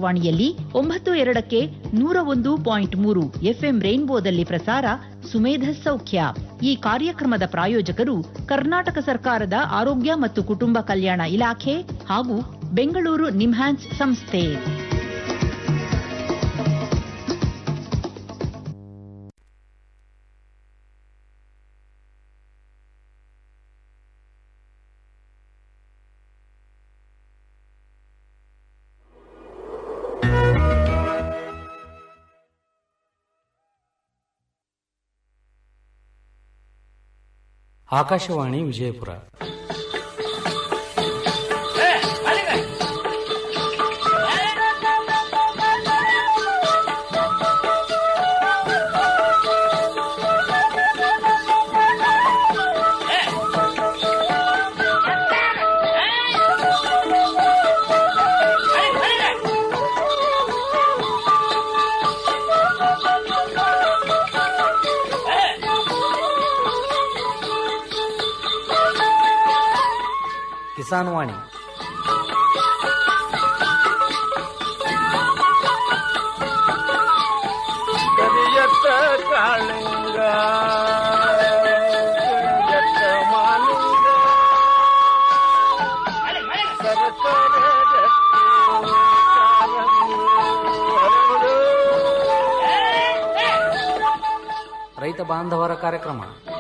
ಆಕಾಶವಾಣಿಯಲ್ಲಿ ಒಂಬತ್ತು ಎರಡಕ್ಕೆ ನೂರ ಒಂದು ಪಾಯಿಂಟ್ ಮೂರು ಎಫ್ಎಂ ರೈನ್ಬೋದಲ್ಲಿ ಪ್ರಸಾರ ಸುಮೇಧ ಸೌಖ್ಯ ಈ ಕಾರ್ಯಕ್ರಮದ ಪ್ರಾಯೋಜಕರು ಕರ್ನಾಟಕ ಸರ್ಕಾರದ ಆರೋಗ್ಯ ಮತ್ತು ಕುಟುಂಬ ಕಲ್ಯಾಣ ಇಲಾಖೆ ಹಾಗೂ ಬೆಂಗಳೂರು ನಿಮ್ಹಾನ್ಸ್ ಸಂಸ್ಥೆ ಆಕಾಶವಾಣಿ ವಿಜಯಪುರ ಕಿಸಾನ್ ವಾಣಿ ಕರಿಯತ್ತ ಕಾಳಿಂಗ ಕರಿಯತ್ತ ಮಾಲಿಂಗ ಸರಸರ ಗಟ್ಟಿ ಕಾರಂಗಿ ಹರಡು. ರೈತ ಬಾಂಧವರ ಕಾರ್ಯಕ್ರಮ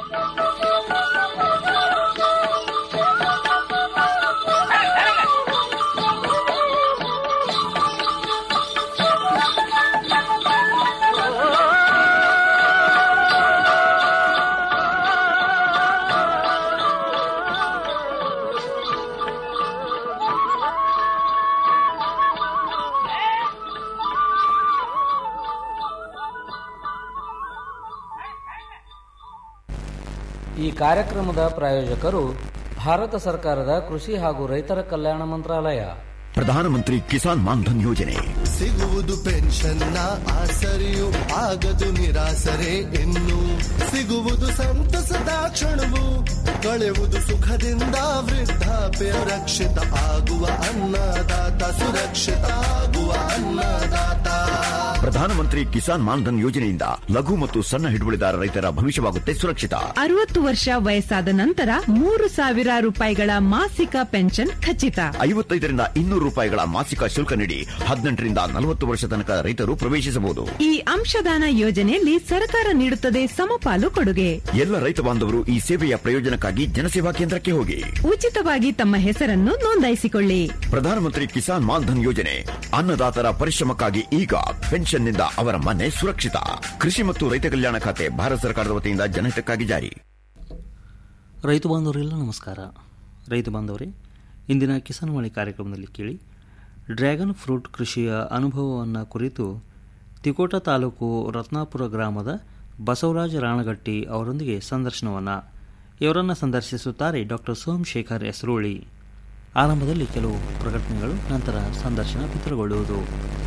ಈ ಕಾರ್ಯಕ್ರಮದ ಪ್ರಾಯೋಜಕರು ಭಾರತ ಸರ್ಕಾರದ ಕೃಷಿ ಹಾಗೂ ರೈತರ ಕಲ್ಯಾಣ ಮಂತ್ರಾಲಯ ಪ್ರಧಾನಮಂತ್ರಿ ಕಿಸಾನ್ ಮಾನ್ಧನ್ ಯೋಜನೆ ಸಿಗುವುದು ಪೆನ್ಷನ್ನ ಆಸರೆಯು ಆಗದು ನಿರಾಸರೆ ಇನ್ನು ಸಿಗುವುದು ಸಂತಸದ ಕ್ಷಣವು ಕಳೆಯುವುದು ಸುಖದಿಂದ ವೃದ್ಧಾಪ್ಯ ರಕ್ಷಿತ ಆಗುವ ಅನ್ನದಾತ ಸುರಕ್ಷಿತ ಆಗುವ ಅನ್ನದಾತ ಪ್ರಧಾನಮಂತ್ರಿ ಕಿಸಾನ್ ಮಾನ್ಧನ್ ಯೋಜನೆಯಿಂದ ಲಘು ಮತ್ತು ಸಣ್ಣ ಹಿಡುವಳಿದಾರ ರೈತರ ಭವಿಷ್ಯವಾಗುತ್ತೆ ಸುರಕ್ಷಿತ ಅರವತ್ತು ವರ್ಷ ವಯಸ್ಸಾದ ನಂತರ ಮೂರು ಸಾವಿರ ರೂಪಾಯಿಗಳ ಮಾಸಿಕ ಪೆನ್ಷನ್ ಖಚಿತ ಐವತ್ತೈದರಿಂದ ಇನ್ನೂರು ರೂಪಾಯಿಗಳ ಮಾಸಿಕ ಶುಲ್ಕ ನೀಡಿ ಹದಿನೆಂಟರಿಂದ ನಲವತ್ತು ವರ್ಷ ತನಕ ರೈತರು ಪ್ರವೇಶಿಸಬಹುದು ಈ ಅಂಶದಾನ ಯೋಜನೆಯಲ್ಲಿ ಸರ್ಕಾರ ನೀಡುತ್ತದೆ ಸಮಪಾಲು ಕೊಡುಗೆ ಎಲ್ಲ ರೈತ ಬಾಂಧವರು ಈ ಸೇವೆಯ ಪ್ರಯೋಜನಕ್ಕಾಗಿ ಜನಸೇವಾ ಕೇಂದ್ರಕ್ಕೆ ಹೋಗಿ ಉಚಿತವಾಗಿ ತಮ್ಮ ಹೆಸರನ್ನು ನೋಂದಾಯಿಸಿಕೊಳ್ಳಿ ಪ್ರಧಾನಮಂತ್ರಿ ಕಿಸಾನ್ ಮಾನ್ಧನ್ ಯೋಜನೆ ಅನ್ನದಾತರ ಪರಿಶ್ರಮಕ್ಕಾಗಿ ಈಗ ಪೆನ್ಷನ್ನಿಂದ ಅವರ ಮನೆ ಸುರಕ್ಷಿತ ಕೃಷಿ ಮತ್ತು ರೈತ ಕಲ್ಯಾಣ ಖಾತೆ ಭಾರತ ಸರ್ಕಾರದ ವತಿಯಿಂದ ಜನಹಿತಕ್ಕಾಗಿ ಜಾರಿ ರೈತ ಬಾಂಧವರೆಲ್ಲ ನಮಸ್ಕಾರ ರೈತ ಬಾಂಧವರೇ ಇಂದಿನ ಕಿಸಾನ್ ವಾಣಿ ಕಾರ್ಯಕ್ರಮದಲ್ಲಿ ಕೇಳಿ ಡ್ರ್ಯಾಗನ್ ಫ್ರೂಟ್ ಕೃಷಿಯ ಅನುಭವವನ್ನು ಕುರಿತು ತಿಕೋಟ ತಾಲೂಕು ರತ್ನಾಪುರ ಗ್ರಾಮದ ಬಸವರಾಜ ರಾಣಗಟ್ಟಿ ಅವರೊಂದಿಗೆ ಸಂದರ್ಶನವನ್ನು ಇವರನ್ನು ಸಂದರ್ಶಿಸುತ್ತಾರೆ ಡಾಕ್ಟರ್ ಸೋಮಶೇಖರ್ ಎಸ್ರೋಳಿ ಆರಂಭದಲ್ಲಿ ಕೆಲವು ಪ್ರಕಟಣೆಗಳು ನಂತರ ಸಂದರ್ಶನ ಬಿತ್ತರಗೊಳ್ಳುವುದು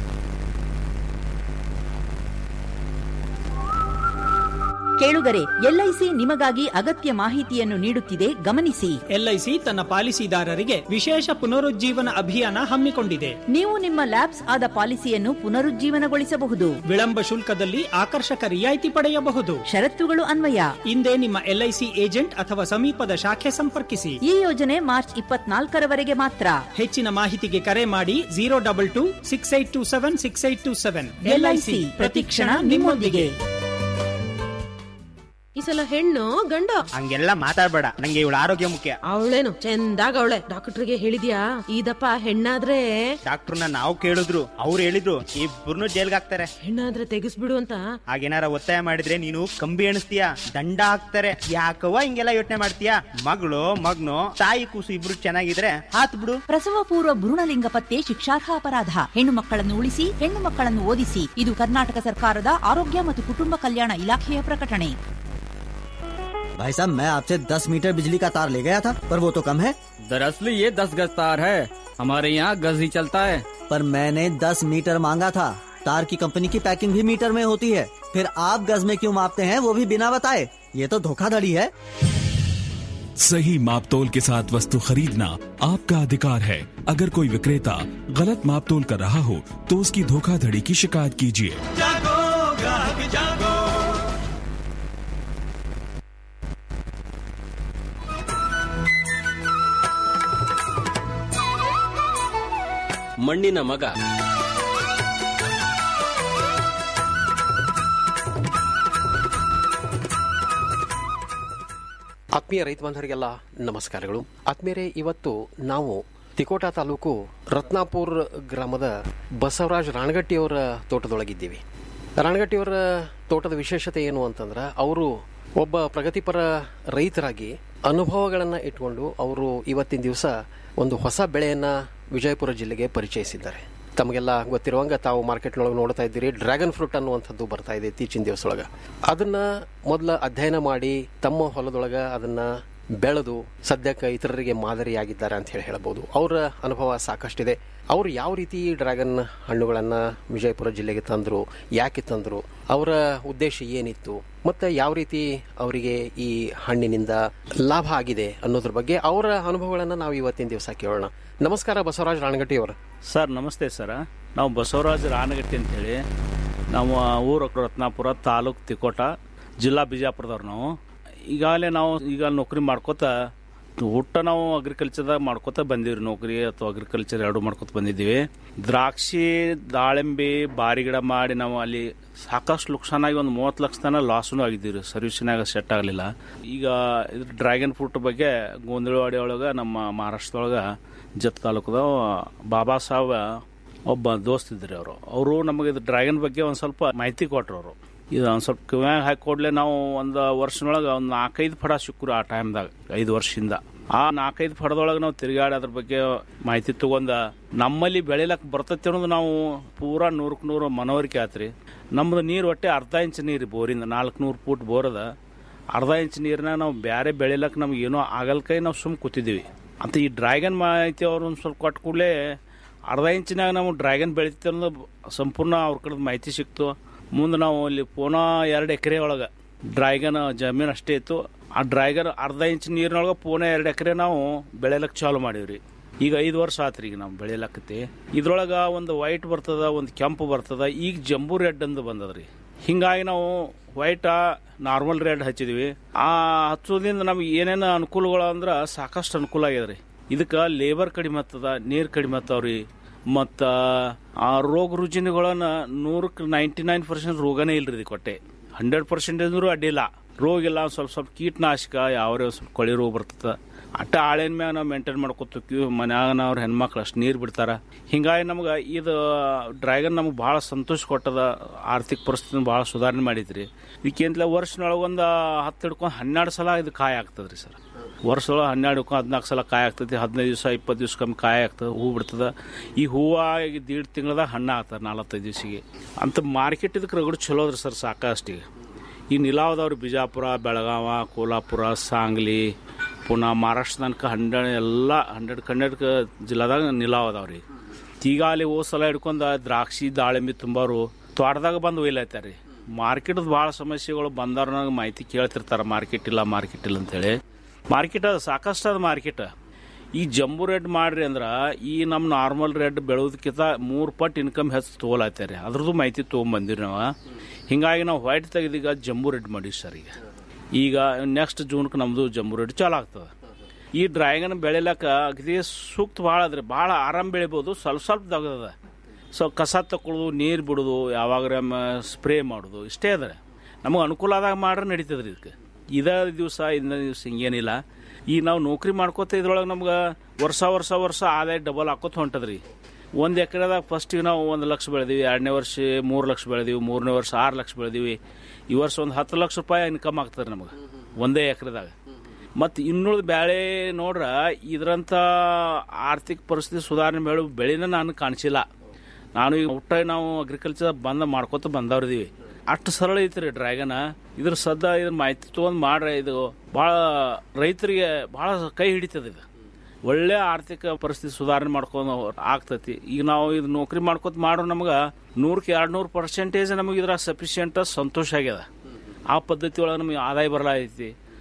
ಕೇಳುಗರೆ ಎಲ್ಐಸಿ ನಿಮಗಾಗಿ ಅಗತ್ಯ ಮಾಹಿತಿಯನ್ನು ನೀಡುತ್ತಿದೆ ಗಮನಿಸಿ ಎಲ್ಐಸಿ ತನ್ನ ಪಾಲಿಸಿದಾರರಿಗೆ ವಿಶೇಷ ಪುನರುಜ್ಜೀವನ ಅಭಿಯಾನ ಹಮ್ಮಿಕೊಂಡಿದೆ ನೀವು ನಿಮ್ಮ ಲ್ಯಾಬ್ಸ್ ಆದ ಪಾಲಿಸಿಯನ್ನು ಪುನರುಜ್ಜೀವನಗೊಳಿಸಬಹುದು ವಿಳಂಬ ಶುಲ್ಕದಲ್ಲಿ ಆಕರ್ಷಕ ರಿಯಾಯಿತಿ ಪಡೆಯಬಹುದು ಷರತ್ತುಗಳು ಅನ್ವಯ ಹಿಂದೆ ನಿಮ್ಮ ಎಲ್ಐಸಿ ಏಜೆಂಟ್ ಅಥವಾ ಸಮೀಪದ ಶಾಖೆ ಸಂಪರ್ಕಿಸಿ ಈ ಯೋಜನೆ ಮಾರ್ಚ್ ಇಪ್ಪತ್ನಾಲ್ಕರವರೆಗೆ ಮಾತ್ರ ಹೆಚ್ಚಿನ ಮಾಹಿತಿಗೆ ಕರೆ ಮಾಡಿ zero double two six eight two seven six eight two seven LIC ಪ್ರತಿಕ್ಷಣ ನಿಮ್ಮೊಂದಿಗೆ ಈ ಸಲ ಹೆಣ್ಣು ಗಂಡು ಹಂಗೆಲ್ಲ ಮಾತಾಡ್ಬೇಡ ನಂಗೆ ಇವಳ ಆರೋಗ್ಯ ಮುಖ್ಯ ಅವಳೇನು ಚಂದಾಗ ಅವಳೆ ಡಾಕ್ಟರ್ಗೆ ಹೇಳಿದ್ಯಾ ಇದಪ್ಪ ಹೆಣ್ಣಾದ್ರೆ ಡಾಕ್ಟರ್ನ ನಾವು ಕೇಳಿದ್ರು ಅವ್ರು ಹೇಳಿದ್ರು ಇಬ್ಬರನ್ನು ಜೈಲ್ಗೆ ಹಾಕ್ತಾರೆ ಹೆಣ್ಣಾದ್ರೆ ತೆಗಿಸ್ಬಿಡು ಅಂತ ಹಾಗೇನಾರ ಒತ್ತಾಯ ಮಾಡಿದ್ರೆ ನೀನು ಕಂಬಿ ಎಣಿಸ್ತೀಯ ದಂಡ ಹಾಕ್ತಾರೆ ಯಾಕವ್ವ ಹಿಂಗೆಲ್ಲ ಯೋಚನೆ ಮಾಡ್ತೀಯ ಮಗಳು ಮಗ್ನು ತಾಯಿ ಕೂಸು ಇಬ್ರು ಚೆನ್ನಾಗಿದ್ರೆ ಹಾತ್ ಬಿಡು ಪ್ರಸವ ಪೂರ್ವ ಭ್ರೂಣಲಿಂಗ ಪತ್ತೆ ಶಿಕ್ಷಾರ್ಹ ಅಪರಾಧ ಹೆಣ್ಣು ಮಕ್ಕಳನ್ನು ಉಳಿಸಿ ಹೆಣ್ಣು ಮಕ್ಕಳನ್ನು ಓದಿಸಿ ಇದು ಕರ್ನಾಟಕ ಸರ್ಕಾರದ ಆರೋಗ್ಯ ಮತ್ತು ಕುಟುಂಬ ಕಲ್ಯಾಣ ಇಲಾಖೆಯ ಪ್ರಕಟಣೆ भाई साहब मैं आपसे 10 मीटर बिजली का तार ले गया था पर वो तो कम है दरअसल ये दस गज तार है हमारे यहाँ गज ही चलता है पर मैंने 10 मीटर मांगा था तार की कंपनी की पैकिंग भी मीटर में होती है फिर आप गज में क्यों मापते हैं वो भी बिना बताए ये तो धोखाधड़ी है सही मापतोल के साथ वस्तु खरीदना आपका अधिकार है अगर कोई विक्रेता गलत मापतोल कर रहा हो तो उसकी धोखाधड़ी की शिकायत कीजिए जागो ग्राहक जागो ಮಣ್ಣಿನ ಮಗ ಆತ್ಮೀಯ ರೈತ ಬಾಂಧವರಿಗೆಲ್ಲ ನಮಸ್ಕಾರಗಳು ಆತ್ಮೀಯರೇ ಇವತ್ತು ನಾವು ತಿಕೋಟ ತಾಲೂಕು ರತ್ನಾಪುರ್ ಗ್ರಾಮದ ಬಸವರಾಜ್ ರಾಣಗಟ್ಟಿಯವರ ತೋಟದೊಳಗಿದ್ದೀವಿ ರಾಣಗಟ್ಟಿಯವರ ತೋಟದ ವಿಶೇಷತೆ ಏನು ಅಂತಂದ್ರೆ ಅವರು ಒಬ್ಬ ಪ್ರಗತಿಪರ ರೈತರಾಗಿ ಅನುಭವಗಳನ್ನು ಇಟ್ಕೊಂಡು ಅವರು ಇವತ್ತಿನ ದಿವಸ ಒಂದು ಹೊಸ ಬೆಳೆಯನ್ನ ವಿಜಯಪುರ ಜಿಲ್ಲೆಗೆ ಪರಿಚಯಿಸಿದ್ದಾರೆ ತಮಗೆಲ್ಲ ಗೊತ್ತಿರುವಂಗ ತಾವು ಮಾರ್ಕೆಟ್ನೊಳಗೆ ನೋಡ್ತಾ ಇದ್ದೀರಿ ಡ್ರ್ಯಾಗನ್ ಫ್ರೂಟ್ ಅನ್ನುವಂಥದ್ದು ಬರ್ತಾ ಇದೆ ಇತ್ತೀಚಿನ ದಿವಸದೊಳಗೆ ಅದನ್ನ ಮೊದಲ ಅಧ್ಯಯನ ಮಾಡಿ ತಮ್ಮ ಹೊಲದೊಳಗೆ ಅದನ್ನ ಬೆಳೆದು ಸದ್ಯಕ್ಕೆ ಇತರರಿಗೆ ಮಾದರಿಯಾಗಿದ್ದಾರೆ ಅಂತ ಹೇಳಿ ಹೇಳಬಹುದು ಅವರ ಅನುಭವ ಸಾಕಷ್ಟಿದೆ ಅವರು ಯಾವ ರೀತಿ ಡ್ರ್ಯಾಗನ್ ಹಣ್ಣುಗಳನ್ನ ವಿಜಯಪುರ ಜಿಲ್ಲೆಗೆ ತಂದರು ಯಾಕೆ ತಂದರು ಅವರ ಉದ್ದೇಶ ಏನಿತ್ತು ಮತ್ತೆ ಯಾವ ರೀತಿ ಅವರಿಗೆ ಈ ಹಣ್ಣಿನಿಂದ ಲಾಭ ಆಗಿದೆ ಅನ್ನೋದ್ರ ಬಗ್ಗೆ ಅವರ ಅನುಭವಗಳನ್ನು ನಾವು ಇವತ್ತಿನ ದಿವಸ ಕೇಳೋಣ ನಮಸ್ಕಾರ ಬಸವರಾಜ್ ರಾಣಗಟ್ಟಿ ಅವರ ಸರ್ ನಮಸ್ತೆ ಸರ್ ನಾವು ಬಸವರಾಜ್ ರಾನಗಟ್ಟಿ ಅಂತೇಳಿ ನಾವು ಊರು ರತ್ನಾಪುರ ತಾಲೂಕು ತಿಕೋಟ ಜಿಲ್ಲಾ ಬಿಜಾಪುರದವ್ರು ನಾವು ಈಗಾಗಲೇ ನಾವು ಈಗ ನೌಕರಿ ಮಾಡ್ಕೋತ ಊಟ ನಾವು ಅಗ್ರಿಕಲ್ಚರ್ದಾಗ ಮಾಡ್ಕೋತ ಬಂದೀವಿ ನೌಕರಿ ಅಥವಾ ಅಗ್ರಿಕಲ್ಚರ್ ಎರಡು ಮಾಡ್ಕೋತ ಬಂದಿದ್ದೀವಿ ದ್ರಾಕ್ಷಿ ದಾಳಿಂಬೆ ಬಾರಿ ಗಿಡ ಮಾಡಿ ನಾವು ಅಲ್ಲಿ ಸಾಕಷ್ಟು ಲುಕ್ಸಾನಾಗಿ ಒಂದು ಮೂವತ್ತು ಲಕ್ಷ ತನಕ ಲಾಸ್ನು ಆಗಿದ್ದೀವಿ ಸರ್ವಿಸ್ನಾಗ ಸೆಟ್ ಆಗಲಿಲ್ಲ ಈಗ ಇದು ಡ್ರ್ಯಾಗನ್ ಫ್ರೂಟ್ ಬಗ್ಗೆ ಗೋಂದಳವಾಡಿ ಒಳಗೆ ನಮ್ಮ ಮಹಾರಾಷ್ಟ್ರದೊಳಗೆ ಜತ್ ತಾಲೂಕದ ಬಾಬಾ ಸಾಹೇಬ ಒಬ್ಬ ದೋಸ್ತ್ ಇದ್ರಿ ಅವರು ಅವರು ನಮಗೆ ಇದು ಡ್ರ್ಯಾಗನ್ ಬಗ್ಗೆ ಒಂದು ಸ್ವಲ್ಪ ಮಾಹಿತಿ ಕೊಟ್ರು ಅವರು ಇದು ಒಂದು ಸ್ವಲ್ಪ ಕಿವ್ಯಾಗ ಹಾಕಿ ಕೊಡ್ಲೆ ನಾವು ಒಂದು ವರ್ಷನೊಳಗೆ ಒಂದು ನಾಲ್ಕೈದು ಫಡ ಸಿಕ್ಕರು ಆ ಟೈಮ್ದಾಗ ಐದು ವರ್ಷದಿಂದ ಆ ನಾಲ್ಕೈದು ಫಡದೊಳಗೆ ನಾವು ತಿರುಗಾಡಿ ಅದ್ರ ಬಗ್ಗೆ ಮಾಹಿತಿ ತಗೊಂಡ ನಮ್ಮಲ್ಲಿ ಬೆಳಿಲಕ್ ಬರ್ತೈತಿ ಅನ್ನೋದು ನಾವು ಪೂರಾ ನೂರಕ್ಕೆ ನೂರು ಮನವರಿಕೆ ಆತ್ರಿ ನಮ್ದು ನೀರು ಒಟ್ಟೆ ಅರ್ಧ ಇಂಚ್ ನೀರು ಬೋರಿಂದ ನಾಲ್ಕು ನೂರು ಫೂಟ್ ಬೋರ್ ಅದ ಅರ್ಧ ಇಂಚ್ ನೀರನ್ನ ನಾವು ಬೇರೆ ಬೆಳಿಲಕ್ ನಮ್ಗೆ ಏನೋ ಆಗಲ್ಕೈ ನಾವು ಸುಮ್ ಕೂತಿದ್ದೀವಿ ಅಂತ ಈ ಡ್ರ್ಯಾಗನ್ ಮಾಹಿತಿ ಅವ್ರು ಒಂದು ಸ್ವಲ್ಪ ಕೊಟ್ಟ ಕೂಡಲೇ ಅರ್ಧ ಇಂಚಿನಾಗ ನಾವು ಡ್ರ್ಯಾಗನ್ ಬೆಳಿತೀವಿ ಅನ್ನೋದು ಸಂಪೂರ್ಣ ಅವ್ರ ಕಡೆದ ಮಾಹಿತಿ ಸಿಕ್ತು ಮುಂದೆ ನಾವು ಅಲ್ಲಿ ಪುನಃ ಎರಡು ಎಕರೆ ಒಳಗೆ ಡ್ರ್ಯಾಗನ್ ಜಮೀನು ಅಷ್ಟೇ ಇತ್ತು ಆ ಡ್ರ್ಯಾಗನ್ ಅರ್ಧ ಇಂಚ್ ನೀರಿನೊಳಗೆ ಪುನಃ ಎರಡು ಎಕರೆ ನಾವು ಬೆಳೆಯಲಕ್ಕೆ ಚಾಲು ಮಾಡೀವ್ರಿ ಈಗ ಐದು ವರ್ಷ ಆತ್ರಿ ಈಗ ನಾವು ಬೆಳೆಯಲಕ್ಕತಿ ಇದ್ರೊಳಗೆ ಒಂದು ವೈಟ್ ಬರ್ತದ ಒಂದು ಕೆಂಪು ಬರ್ತದ ಈಗ ಜಂಬೂ ರೆಡ್ ಅಂತ ಬಂದದ್ರಿ ಹಿಂಗಾಗಿ ನಾವು ವೈಟ ನಾರ್ಮಲ್ ರೆಡ್ ಹಚ್ಚಿದ್ವಿ ಆ ಹಚ್ಚೋದ್ರಿಂದ ನಮ್ಗೆ ಏನೇನು ಅನುಕೂಲಗಳು ಅಂದ್ರೆ ಸಾಕಷ್ಟು ಅನುಕೂಲ ಆಗ್ಯದ ರೀ ಇದಕ್ಕೆ ಲೇಬರ್ ಕಡಿಮೆ ಆಗ್ತದ ನೀರು ಕಡಿಮೆ ಆಗ್ತಾವ್ರಿ ಮತ್ತು ಆ ರೋಗ ರುಜಿನಗಳನ್ನ ನೂರಕ್ಕೆ ನೈಂಟಿ ನೈನ್ ಪರ್ಸೆಂಟ್ ರೋಗನೇ ಇಲ್ರಿ ಇದಕ್ಕೆ ಕೊಟ್ಟೆ ಹಂಡ್ರೆಡ್ ಪರ್ಸೆಂಟೇಜ್ ಅಡ್ಡಿಲ್ಲ ರೋಗ ಇಲ್ಲ ಒಂದ್ ಸ್ವಲ್ಪ ಸ್ವಲ್ಪ ಕೀಟನಾಶಕ ಯಾವ್ರೇ ಒಂದ್ ಸ್ವಲ್ಪ ಕೊಳಿ ರೋಗ ಬರ್ತದ ಅಟ್ಟ ಆಳಿನ ಮ್ಯಾಗ ನಾವು ಮೇಂಟೈನ್ ಮಾಡ್ಕೊತೀವಿ ಮನ್ಯಾಗ ಅವ್ರ ಹೆಣ್ಮಕ್ಳು ಅಷ್ಟು ನೀರು ಬಿಡ್ತಾರ ಹಿಂಗಾಗಿ ನಮ್ಗೆ ಇದು ಡ್ರ್ಯಾಗನ್ ನಮ್ಗೆ ಭಾಳ ಸಂತೋಷ ಕೊಟ್ಟದ ಆರ್ಥಿಕ ಪರಿಸ್ಥಿತಿ ಭಾಳ ಸುಧಾರಣೆ ಮಾಡೈತ್ರಿ ಇದಕ್ಕಿಂತಲೇ ವರ್ಷನೊಳಗೆ ಒಂದು ಹತ್ತು ಹಿಡ್ಕೊಂಡು ಹನ್ನೆರಡು ಸಲ ಇದು ಕಾಯಿ ಆಗ್ತದ್ರಿ ಸರ್ ವರ್ಷದೊಳಗೆ ಹನ್ನೆರಡು ಹದಿನಾಲ್ಕು ಸಲ ಕಾಯಿ ಆಗ್ತೈತಿ ಹದಿನೈದು ದಿವಸ ಇಪ್ಪತ್ತು ದಿವ್ಸ ಕಮ್ಮಿ ಕಾಯಿ ಆಗ್ತದೆ ಹೂ ಬಿಡ್ತದ ಈ ಹೂವು ಈಗ ದೀಡ್ ತಿಂಗಳದಾಗ ಹಣ್ಣು ಆಗ್ತದೆ ನಾಲ್ವತ್ತೈದು ದಿವಸಿಗೆ ಅಂತ ಮಾರ್ಕೆಟ್ ಇದಕ್ಕೆ ರಗಡು ಚಲೋ ಅದ್ರಿ ಸರ್ ಸಾಕಷ್ಟಿಗೆ ಈ ನಿಲಾವದವ್ರು ಬಿಜಾಪುರ ಬೆಳಗಾವ ಕೋಲ್ಹಾಪುರ ಸಾಂಗ್ಲಿ ಪುನಃ ಮಹಾರಾಷ್ಟ್ರ ತನಕ ಹಂಡ್ರೆಡ್ ಎಲ್ಲ ಹಂಡ್ರೆಡ್ ಹಂಡ್ರೆಡ್ ಜಿಲ್ಲಾದಾಗ ನಿಲಾವ್ ಅದಾವ್ರಿ ಈಗ ಅಲ್ಲಿ ಹೋದ ಸಲ ಹಿಡ್ಕೊಂಡ ದ್ರಾಕ್ಷಿ ದಾಳಿಂಬೆ ತುಂಬಾರು ತೋಟದಾಗ ಬಂದು ಒಯ್ಲತ್ತಾರ ಮಾರ್ಕೆಟ್ ಭಾಳ ಸಮಸ್ಯೆಗಳು ಬಂದವ್ರ ನನಗೆ ಮಾಹಿತಿ ಕೇಳ್ತಿರ್ತಾರ ಮಾರ್ಕೆಟ್ ಇಲ್ಲ ಮಾರ್ಕೆಟ್ ಇಲ್ಲ ಅಂತೇಳಿ ಮಾರ್ಕೆಟ್ ಅದು ಸಾಕಷ್ಟು ಅದು ಮಾರ್ಕೆಟ್ ಈ ಜಂಬು ರೆಡ್ ಮಾಡ್ರಿ ಅಂದ್ರೆ ಈ ನಮ್ಮ ನಾರ್ಮಲ್ ರೆಡ್ ಬೆಳೋದಕ್ಕಿಂತ ಮೂರು ಪಟ್ಟು ಇನ್ಕಮ್ ಹೆಚ್ಚು ತೊಗೊಳತ್ತಾರೆ ಅದ್ರದ್ದು ಮಾಹಿತಿ ತೊಗೊಂಬಂದಿರಿ ನಾವು ಹಿಂಗಾಗಿ ನಾವು ವೈಟ್ ತೆಗೆದೀಗ ಜಂಬು ರೆಡ್ ಮಾಡೀವಿ ಸರ್ ಈಗ ಈಗ ನೆಕ್ಸ್ಟ್ ಜೂನ್ಗೆ ನಮ್ಮದು ಜಂಬು ರೆಡ್ ಚಾಲು ಆಗ್ತದೆ ಈ ಡ್ರ್ಯಾಗನ್ ಬೆಳಿಲಕ್ಕ ಅಗದಿ ಸೂಕ್ತ ಭಾಳ ಅದ್ರಿ ಭಾಳ ಆರಾಮ್ ಬೆಳಿಬೋದು ಸ್ವಲ್ಪ ಸ್ವಲ್ಪ ತಗದ ಸೊ ಕಸ ತಗೊಳ್ಳೋದು ನೀರು ಬಿಡೋದು ಯಾವಾಗ ಸ್ಪ್ರೇ ಮಾಡೋದು ಇಷ್ಟೇ ಅದ ನಮಗೆ ಅನುಕೂಲ ಆದಾಗ ಮಾಡ್ರೆ ನಡೀತದ್ರಿ ಇದಕ್ಕೆ ಇದ ದಿವಸ ಇಂದ ದಿವಸ ಹಿಂಗೇನಿಲ್ಲ ಈಗ ನಾವು ನೌಕರಿ ಮಾಡ್ಕೋತ ಇದ್ರೊಳಗೆ ನಮ್ಗೆ ವರ್ಷ ವರ್ಷ ವರ್ಷ ಆದಾಯ ಡಬಲ್ ಹಾಕೋತ ಹೊಂಟದ್ರಿ ಒಂದು ಎಕರೆದಾಗ ಫಸ್ಟಿಗೆ ನಾವು ಒಂದು ಲಕ್ಷ ಬೆಳೆದೀವಿ ಎರಡನೇ ವರ್ಷ ಮೂರು ಲಕ್ಷ ಬೆಳೆದೀವಿ ಮೂರನೇ ವರ್ಷ ಆರು ಲಕ್ಷ ಬೆಳೆದೀವಿ ಈ ವರ್ಷ ಒಂದು ಹತ್ತು ಲಕ್ಷ ರೂಪಾಯಿ ಇನ್ಕಮ್ ಆಗ್ತದೆ ನಮಗೆ ಒಂದೇ ಎಕರೆದಾಗ ಮತ್ತು ಇನ್ನುಳಿದ ಬ್ಯಾಳೆ ನೋಡ್ರ ಇದ್ರಂಥ ಆರ್ಥಿಕ ಪರಿಸ್ಥಿತಿ ಸುಧಾರಣೆ ಬೆಳೆ ಬೆಳೆನ ನಾನು ಕಾಣಿಸಿಲ್ಲ ನಾನು ಈಗ ಊಟ ನಾವು ಅಗ್ರಿಕಲ್ಚರ್ ಬಂದ ಮಾಡ್ಕೋತ ಬಂದವ್ರಿದೀವಿ ಅಷ್ಟು ಸರಳ ಐತ್ರಿ ಡ್ರ್ಯಾಗನ್ ಇದ್ರ ಸದ್ದ ಇದ್ರ ಮಾಹಿತಿ ತೊಗೊಂಡು ಮಾಡ್ರೆ ಇದು ಭಾಳ ರೈತರಿಗೆ ಭಾಳ ಕೈ ಹಿಡಿತದ ಇದು ಒಳ್ಳೆ ಆರ್ಥಿಕ ಪರಿಸ್ಥಿತಿ ಸುಧಾರಣೆ ಮಾಡ್ಕೊಂಡು ಆಗ್ತೈತಿ ಈಗ ನಾವು ಇದು ನೌಕರಿ ಮಾಡ್ಕೊತ ಮಾಡ್ರು ನಮ್ಗೆ ನೂರಕ್ಕೆ ಎರಡು ನೂರು ಪರ್ಸೆಂಟೇಜ್ ನಮಗೆ ಇದ್ರ ಸಫಿಷಿಯಂಟ್ ಸಂತೋಷ ಆಗ್ಯದ ಆ ಪದ್ಧತಿ ಒಳಗೆ ನಮಗೆ ಆದಾಯ ಬರಲಾಗೈತಿ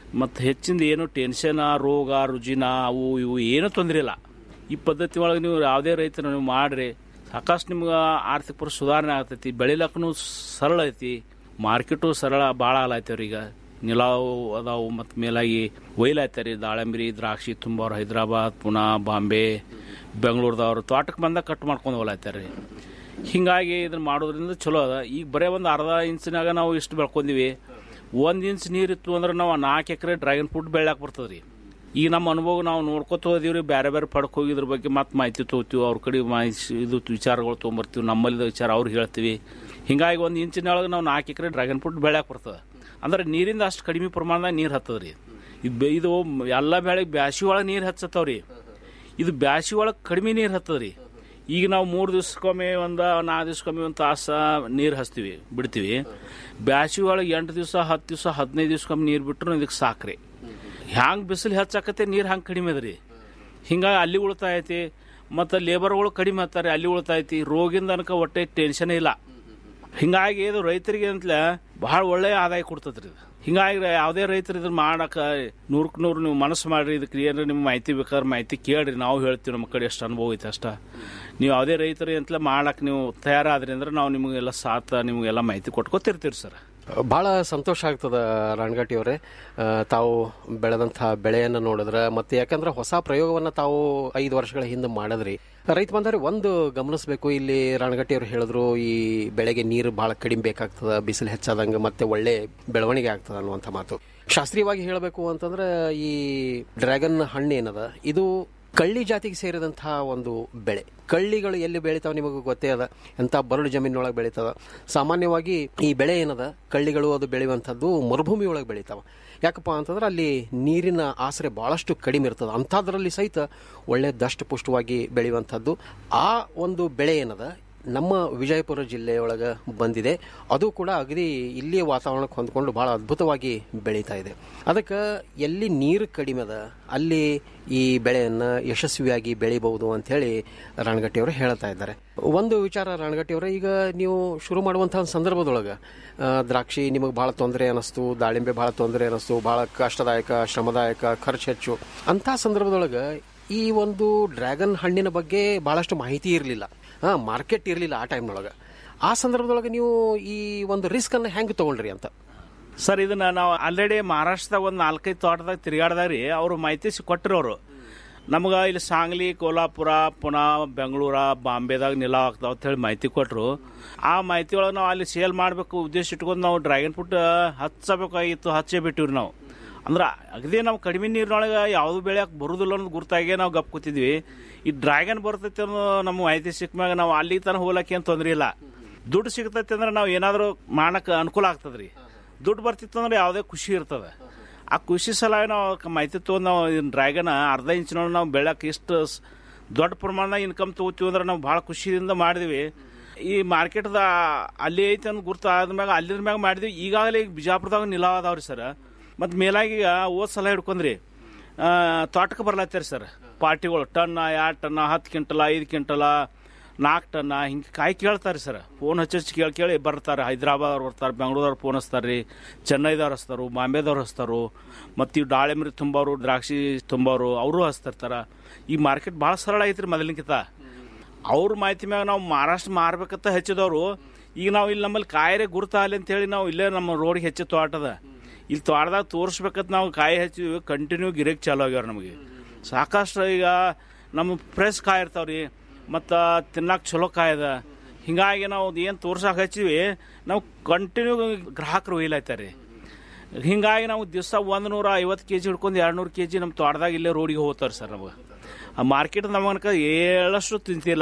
ಮತ್ತು ಹೆಚ್ಚಿಂದ ಏನು ಟೆನ್ಷನ್ ರೋಗ ರುಜಿನ ಅವು ಇವು ಏನೂ ತೊಂದರೆ ಇಲ್ಲ ಈ ಪದ್ಧತಿ ಒಳಗೆ ನೀವು ಯಾವುದೇ ರೈತರು ನೀವು ಮಾಡ್ರಿ ಸಾಕಷ್ಟು ನಿಮ್ಗೆ ಆರ್ಥಿಕ ಪರಿಸ್ಥಿತಿ ಸುಧಾರಣೆ ಆಗ್ತೈತಿ ಬೆಳಿಲಕ್ಕೂ ಸರಳ ಐತಿ ಮಾರ್ಕೆಟು ಸರಳ ಭಾಳ ಆಲೈತವ್ರಿ ಈಗ ನಿಲಾವು ಅದಾವು ಮತ್ತು ಮೇಲಾಗಿ ಒಯ್ಲಾಯ್ತಾರೆ ದಾಳಂಬ್ರಿ ದ್ರಾಕ್ಷಿ ತುಂಬವ್ರು ಹೈದರಾಬಾದ್ ಪುಣೆ ಬಾಂಬೆ ಬೆಂಗಳೂರದವ್ರು ತೋಟಕ್ಕೆ ಬಂದಾಗ ಕಟ್ ಮಾಡ್ಕೊಂಡು ಹೋಗ್ಲಾಯ್ತಾರೆ ಹಿಂಗಾಗಿ ಇದನ್ನ ಮಾಡೋದ್ರಿಂದ ಚಲೋ ಅದ ಈಗ ಬರೇ ಒಂದು ಅರ್ಧ ಇಂಚಿನಾಗ ನಾವು ಇಷ್ಟು ಬೆಳ್ಕೊಂದಿವಿ ಒಂದು ಇಂಚ್ ನೀರಿತ್ತು ಅಂದ್ರೆ ನಾವು ನಾಲ್ಕು ಎಕರೆ ಡ್ರ್ಯಾಗನ್ ಫ್ರೂಟ್ ಬೆಳ್ಯಾಕೆ ಬರ್ತದೆ ರೀ ಈಗ ನಮ್ಮ ಅನುಭವ ನಾವು ನೋಡ್ಕೊತ ಹೋದೀವಿ ರೀ ಬೇರೆ ಬೇರೆ ಪಡಕ್ಕೆ ಹೋಗಿ ಇದ್ರ ಬಗ್ಗೆ ಮತ್ತೆ ಮಾಹಿತಿ ತೊಗೋತೀವಿ ಅವ್ರ ಕಡೆ ಮಾಹಿತಿ ಇದು ವಿಚಾರಗಳು ತೊಗೊಂಬರ್ತೀವಿ ನಮ್ಮಲ್ಲಿದ್ದ ವಿಚಾರ ಅವ್ರಿಗೆ ಹೇಳ್ತೀವಿ ಹಿಂಗಾಗಿ ಒಂದು ಇಂಚಿನೊಳಗೆ ನಾವು ನಾಲ್ಕು ಎಕರೆ ಡ್ರ್ಯಾಗನ್ ಫ್ರೂಟ್ ಬೆಳ್ಯಾಕೆ ಬರ್ತದೆ ಅಂದ್ರೆ ನೀರಿಂದ ಅಷ್ಟು ಕಡಿಮೆ ಪ್ರಮಾಣದಾಗ ನೀರು ಹತ್ತದ ರೀ ಇದು ಬೆ- ಇದು ಎಲ್ಲ ಬೆಳೆಗೆ ಬ್ಯಾಸಿ ಒಳಗೆ ನೀರು ಹಚ್ಚತ್ತವ ರೀ ಇದು ಬ್ಯಾಸಿ ಒಳಗೆ ಕಡಿಮೆ ನೀರು ಹತ್ತದ ರೀ ಈಗ ನಾವು ಮೂರು ದಿವ್ಸಕ್ಕೊಮ್ಮೆ ಒಂದು ನಾಲ್ಕು ದಿವ್ಸಕ್ಕೊಮ್ಮೆ ಒಂದು ತಾಸು ನೀರು ಹಚ್ತೀವಿ ಬಿಡ್ತೀವಿ ಬ್ಯಾಸಿ ಒಳಗೆ ಎಂಟು ದಿವಸ ಹತ್ತು ದಿವಸ ಹದಿನೈದು ದಿವ್ಸಕ್ಕೊಮ್ಮೆ ನೀರು ಬಿಟ್ಟರು ಇದಕ್ಕೆ ಸಾಕ್ರಿ ಹ್ಯಾಂಗೆ ಬಿಸಿಲು ಹೆಚ್ಚಾಕತ್ತೆ ನೀರು ಹಂಗೆ ಕಡಿಮೆ ಅದ ರೀ ಹಿಂಗಾಗಿ ಅಲ್ಲಿ ಉಳಿತಾಯ ಐತಿ ಮತ್ತು ಲೇಬರ್ಗಳು ಕಡಿಮೆ ಹತ್ತಾರೆ ಅಲ್ಲಿ ಉಳಿತಾಯ ಐತಿ ರೋಗಿಂದ ಅನ್ಕ ಒಟ್ಟೆ ಟೆನ್ಷನ್ ಇಲ್ಲ ಹಿಂಗಾಗಿ ಇದು ರೈತರಿಗೆ ಅಂತಲೇ ಬಹಳ ಒಳ್ಳೆಯ ಆದಾಯ ಕೊಡ್ತದ್ರಿ ಇದು ಹಿಂಗಾಗಿ ಯಾವುದೇ ರೈತರು ಇದನ್ನ ಮಾಡಕ್ಕೆ ನೂರಕ್ಕೆ ನೂರು ನೀವು ಮನಸ್ಸು ಮಾಡ್ರಿ ಇದಕ್ಕೆ ಏನಾರ ನಿಮ್ಗೆ ಮಾಹಿತಿ ಬೇಕಾದ್ರೆ ಮಾಹಿತಿ ಕೇಳ್ರಿ ನಾವು ಹೇಳ್ತೀವಿ ನಮ್ಮ ಕಡೆ ಎಷ್ಟು ಅನುಭವ ಐತೆ ಅಷ್ಟ ನೀವು ಯಾವುದೇ ರೈತರು ಅಂತಲೇ ಮಾಡಕ್ಕೆ ನೀವು ತಯಾರಾದ್ರಿ ಅಂದ್ರೆ ನಾವು ನಿಮಗೆಲ್ಲ ಸಾಥ ನಿಮಗೆಲ್ಲ ಮಾಹಿತಿ ಕೊಟ್ಕೊತಿರ್ತೀವಿ ಸರ್ ಬಹಳ ಸಂತೋಷ ಆಗ್ತದ ರಣಗಟ್ಟಿ ಅವರೇ ತಾವು ಬೆಳೆದಂತಹ ಬೆಳೆಯನ್ನು ನೋಡಿದ್ರೆ ಮತ್ತೆ ಯಾಕಂದ್ರೆ ಹೊಸ ಪ್ರಯೋಗವನ್ನ ತಾವು ಐದು ವರ್ಷಗಳ ಹಿಂದೆ ಮಾಡಿದ್ರಿ ರೈತ ಬಂದರೆ ಒಂದು ಗಮನಿಸಬೇಕು ಇಲ್ಲಿ ರಣಗಟ್ಟಿ ಅವರು ಹೇಳಿದ್ರು ಈ ಬೆಳೆಗೆ ನೀರು ಬಹಳ ಕಡಿಮೆ ಬೇಕಾಗ್ತದ ಬಿಸಿಲು ಹೆಚ್ಚಾದಂಗೆ ಮತ್ತೆ ಒಳ್ಳೆ ಬೆಳವಣಿಗೆ ಆಗ್ತದ ಅನ್ನುವಂಥ ಮಾತು ಶಾಸ್ತ್ರೀಯವಾಗಿ ಹೇಳಬೇಕು ಅಂತಂದ್ರೆ ಈ ಡ್ರ್ಯಾಗನ್ ಹಣ್ಣು ಏನದ ಇದು ಕಳ್ಳಿ ಜಾತಿಗೆ ಸೇರಿದಂತಹ ಒಂದು ಬೆಳೆ ಕಳ್ಳಿಗಳು ಎಲ್ಲಿ ಬೆಳಿತಾವ ನಿಮಗೆ ಗೊತ್ತೇ ಅದ ಎಂಥ ಬರಡು ಜಮೀನೊಳಗೆ ಬೆಳಿತಾವ ಸಾಮಾನ್ಯವಾಗಿ ಈ ಬೆಳೆ ಏನದ ಕಳ್ಳಿಗಳು ಅದು ಬೆಳೆಯುವಂಥದ್ದು ಮರುಭೂಮಿ ಒಳಗೆ ಬೆಳಿತಾವ ಯಾಕಪ್ಪ ಅಂತಂದ್ರೆ ಅಲ್ಲಿ ನೀರಿನ ಆಸರೆ ಬಹಳಷ್ಟು ಕಡಿಮೆ ಇರ್ತದೆ ಅಂಥದ್ರಲ್ಲಿ ಸಹಿತ ಒಳ್ಳೆ ದಷ್ಟಪುಷ್ಟವಾಗಿ ಬೆಳೆಯುವಂಥದ್ದು ಆ ಒಂದು ಬೆಳೆ ಏನದ ನಮ್ಮ ವಿಜಯಪುರ ಜಿಲ್ಲೆಯೊಳಗೆ ಬಂದಿದೆ ಅದು ಕೂಡ ಅಗದಿ ಇಲ್ಲಿಯ ವಾತಾವರಣಕ್ಕೆ ಹೊಂದ್ಕೊಂಡು ಬಹಳ ಅದ್ಭುತವಾಗಿ ಬೆಳೀತಾ ಇದೆ ಅದಕ್ಕೆ ಎಲ್ಲಿ ನೀರು ಕಡಿಮೆ ಅದ ಅಲ್ಲಿ ಈ ಬೆಳೆಯನ್ನು ಯಶಸ್ವಿಯಾಗಿ ಬೆಳಿಬಹುದು ಅಂತ ಹೇಳಿ ರಣಗಟ್ಟಿಯವರು ಹೇಳ್ತಾ ಇದ್ದಾರೆ ಒಂದು ವಿಚಾರ ರಣಗಟ್ಟಿಯವರೇ ಈಗ ನೀವು ಶುರು ಮಾಡುವಂತಹ ಒಂದು ಸಂದರ್ಭದೊಳಗೆ ಆ, ದ್ರಾಕ್ಷಿ ನಿಮಗೆ ಬಹಳ ತೊಂದರೆ ಅನ್ನಿಸ್ತು ದಾಳಿಂಬೆ ಬಹಳ ತೊಂದರೆ ಅನ್ನಿಸ್ತು ಬಹಳ ಕಷ್ಟದಾಯಕ ಶ್ರಮದಾಯಕ ಖರ್ಚು ಹೆಚ್ಚು ಅಂಥ ಸಂದರ್ಭದೊಳಗೆ ಈ ಒಂದು ಡ್ರ್ಯಾಗನ್ ಹಣ್ಣಿನ ಬಗ್ಗೆ ಬಹಳಷ್ಟು ಮಾಹಿತಿ ಇರಲಿಲ್ಲ ಮಾರ್ಕೆಟ್ ಇರಲಿಲ್ಲ ಆ ಟೈಮ್ನೊಳಗೆ ಆ ಸಂದರ್ಭದೊಳಗೆ ನೀವು ಈ ಒಂದು ರಿಸ್ಕ್ ಅನ್ನು ಹೆಂಗೆ ತಗೊಂಡ್ರಿ ಅಂತ ಸರ್ ಇದನ್ನ ನಾವು ಆಲ್ರೆಡಿ ಮಹಾರಾಷ್ಟ್ರದಾಗ ಒಂದು ನಾಲ್ಕೈದು ತೋಟದಾಗ ತಿರುಗಾಡ್ದಾಗ ರೀ ಅವರು ಮಾಹಿತಿ ಸಿ- ಕೊಟ್ರು ಅವರು ನಮ್ಗೆ ಇಲ್ಲಿ ಸಾಂಗ್ಲಿ ಕೋಲ್ಹಾಪುರ ಪುಣೆ ಬೆಂಗಳೂರ ಬಾಂಬೆದಾಗ ನಿಲಾವ್ ಆಗ್ತಾವ ಅಂತ ಹೇಳಿ ಮಾಹಿತಿ ಕೊಟ್ಟರು ಆ ಮಾಹಿತಿ ಒಳಗೆ ನಾವು ಅಲ್ಲಿ ಸೇಲ್ ಮಾಡಬೇಕು ಉದ್ದೇಶ ಇಟ್ಕೊಂಡು ನಾವು ಡ್ರ್ಯಾಗನ್ ಫ್ರೂಟ್ ಹಚ್ಚಬೇಕಾಗಿತ್ತು ಹಚ್ಚೇ ಬಿಟ್ಟಿವ್ರಿ ನಾವು ಅಂದ್ರೆ ಅಗದಿ ನಾವು ಕಡಿಮೆ ನೀರಿನೊಳಗೆ ಯಾವುದು ಬೆಳೆಯಕ್ಕೆ ಬರುದಿಲ್ಲ ಅನ್ನೋದು ಗುರ್ತಾಗೆ ನಾವು ಗಪ್ ಕೂತಿದ್ವಿ ಈ ಡ್ರ್ಯಾಗನ್ ಬರ್ತೈತೆ ಅನ್ನೋ ನಮ್ಮ ಮಾಹಿತಿ ಸಿಕ್ಮ್ಯಾಗ ನಾವು ಅಲ್ಲಿ ತನಕ ಹೋಗ್ಲಕ್ಕೆ ಏನು ತೊಂದರೆ ಇಲ್ಲ ದುಡ್ಡು ಸಿಗ್ತೈತೆ ಅಂದ್ರೆ ನಾವು ಏನಾದರೂ ಮಾಡಕ್ಕೆ ಅನುಕೂಲ ಆಗ್ತದ್ರಿ ದುಡ್ಡು ಬರ್ತಿತ್ತು ಅಂದ್ರೆ ಯಾವುದೇ ಖುಷಿ ಇರ್ತದೆ ಆ ಖುಷಿ ಸಲ ನಾವು ಕ- ಮಾಹಿತಿ ತೊಗೊಂಡು ನಾವು ಡ್ರ್ಯಾಗನ್ ಅರ್ಧ ಇಂಚಿನೊಳಗೆ ನಾವು ಬೆಳಕ್ಕೆ ಇಷ್ಟು ಸ್- ದೊಡ್ಡ ಪ್ರಮಾಣದಾಗ ಇನ್ಕಮ್ ತೊಗೋತೀವಿ ಅಂದ್ರೆ ನಾವು ಭಾಳ ಖುಷಿಯಿಂದ ಮಾಡಿದ್ವಿ ಈ ಮಾರ್ಕೆಟ್ದ ಅಲ್ಲಿ ಐತೆ ಅಂತ ಗುರ್ತು ಆದ್ಮ್ಯಾಗ ಅಲ್ಲಿದ್ರ ಮ್ಯಾಗ ಮಾಡಿದ್ವಿ ಈಗಾಗಲೇ ಈಗ ಬಿಜಾಪುರದಾಗ ನಿಲಾವ್ ಅದಾವ್ರಿ ಸರ್ ಮತ್ತು ಮೇಲಾಗಿ ಈಗ ಹೋದ್ ಸಲ ಹಿಡ್ಕೊಂಡ್ರಿ ಆ, ತೋಟಕ್ಕೆ ಬರ್ಲತ್ತಾರೆ ಸರ್ ಪಾರ್ಟಿಗಳು ಟನ್ನ ಎರಡು ಟನ್ನ ಹತ್ತು ಕ್ವಿಂಟಲ ಐದು ಕ್ವಿಂಟಲ ನಾಲ್ಕು ಟನ್ನ ಹಿಂಗೆ ಕಾಯಿ ಕೇಳ್ತಾರೆ ಸರ್ ಫೋನ್ ಹಚ್ಚಿ ಹಚ್ಚಿ ಕೇಳಿ ಕೇಳಿ ಬರ್ತಾರೆ ಹೈದ್ರಾಬಾದ್ ಅವ್ರು ಬರ್ತಾರೆ ಬೆಂಗಳೂರವ್ರು ಫೋನ್ ಹಚ್ತಾರೆ ರೀ ಚೆನ್ನೈದವ್ರು ಹಚ್ತಾರು ಬಾಂಬೆದವ್ರು ಹಚ್ತಾರು ಮತ್ತು ಈ ದಾಳಿಂಬ್ರಿ ತುಂಬೋರು ದ್ರಾಕ್ಷಿ ತುಂಬೋರು ಅವರು ಹಚ್ತಿರ್ತಾರೆ ಈ ಮಾರ್ಕೆಟ್ ಭಾಳ ಸರಳ ಐತ್ರಿ ಮೊದಲಿನಕಿಂತ ಅವ್ರ ಮಾಹಿತಿ ಮ್ಯಾಗ ನಾವು ಮಹಾರಾಷ್ಟ್ರ ಮಾರ್ಬೇಕಂತ ಹೆಚ್ಚಿದವರು ಈಗ ನಾವು ಇಲ್ಲಿ ನಮ್ಮಲ್ಲಿ ಕಾಯಿರೆ ಗುರುತಾಗಲಿ ಅಂತೇಳಿ ನಾವು ಇಲ್ಲೇ ನಮ್ಮ ರೋಡ್ಗೆ ಹೆಚ್ಚು ತೋಟದ ಇಲ್ಲಿ ತೋಟದಾಗ ತೋರಿಸ್ಬೇಕಂತ ನಾವು ಕಾಯಿ ಹಚ್ಚಿವಿ ಕಂಟಿನ್ಯೂ ಗಿರಕ್ ಚಾಲು ಆಗ್ಯಾವ ನಮಗೆ ಸಾಕಷ್ಟು ಈಗ ನಮ್ಮ ಫ್ರೆಶ್ ಕಾಯಿ ಇರ್ತಾವ್ರಿ ಮತ್ತು ತಿನ್ನಕ್ಕೆ ಚಲೋ ಕಾಯಿ ಅದ ಹಿಂಗಾಗಿ ನಾವು ಏನು ತೋರ್ಸಕ್ಕೆ ಹಚ್ಚಿವಿ ನಾವು ಕಂಟಿನ್ಯೂ ಗ್ರಾಹಕರು ಒಯ್ಲಾಯ್ತಾರೆ ಹಿಂಗಾಗಿ ನಾವು ದಿವಸ ಒಂದು ನೂರ ಐವತ್ತು ಕೆ ಜಿ ಹಿಡ್ಕೊಂಡು ಎರಡು ನೂರು ಕೆ ಜಿ ನಮ್ಮ ತೋಟದಾಗ ಇಲ್ಲೇ ರೋಡಿಗೆ ಹೋಗ್ತಾರೆ ಸರ್ ನಮಗೆ ಆ ಮಾರ್ಕೆಟ್ ನಮಗನಕ ಏಳಷ್ಟು ತಿಂತಿಲ್ಲ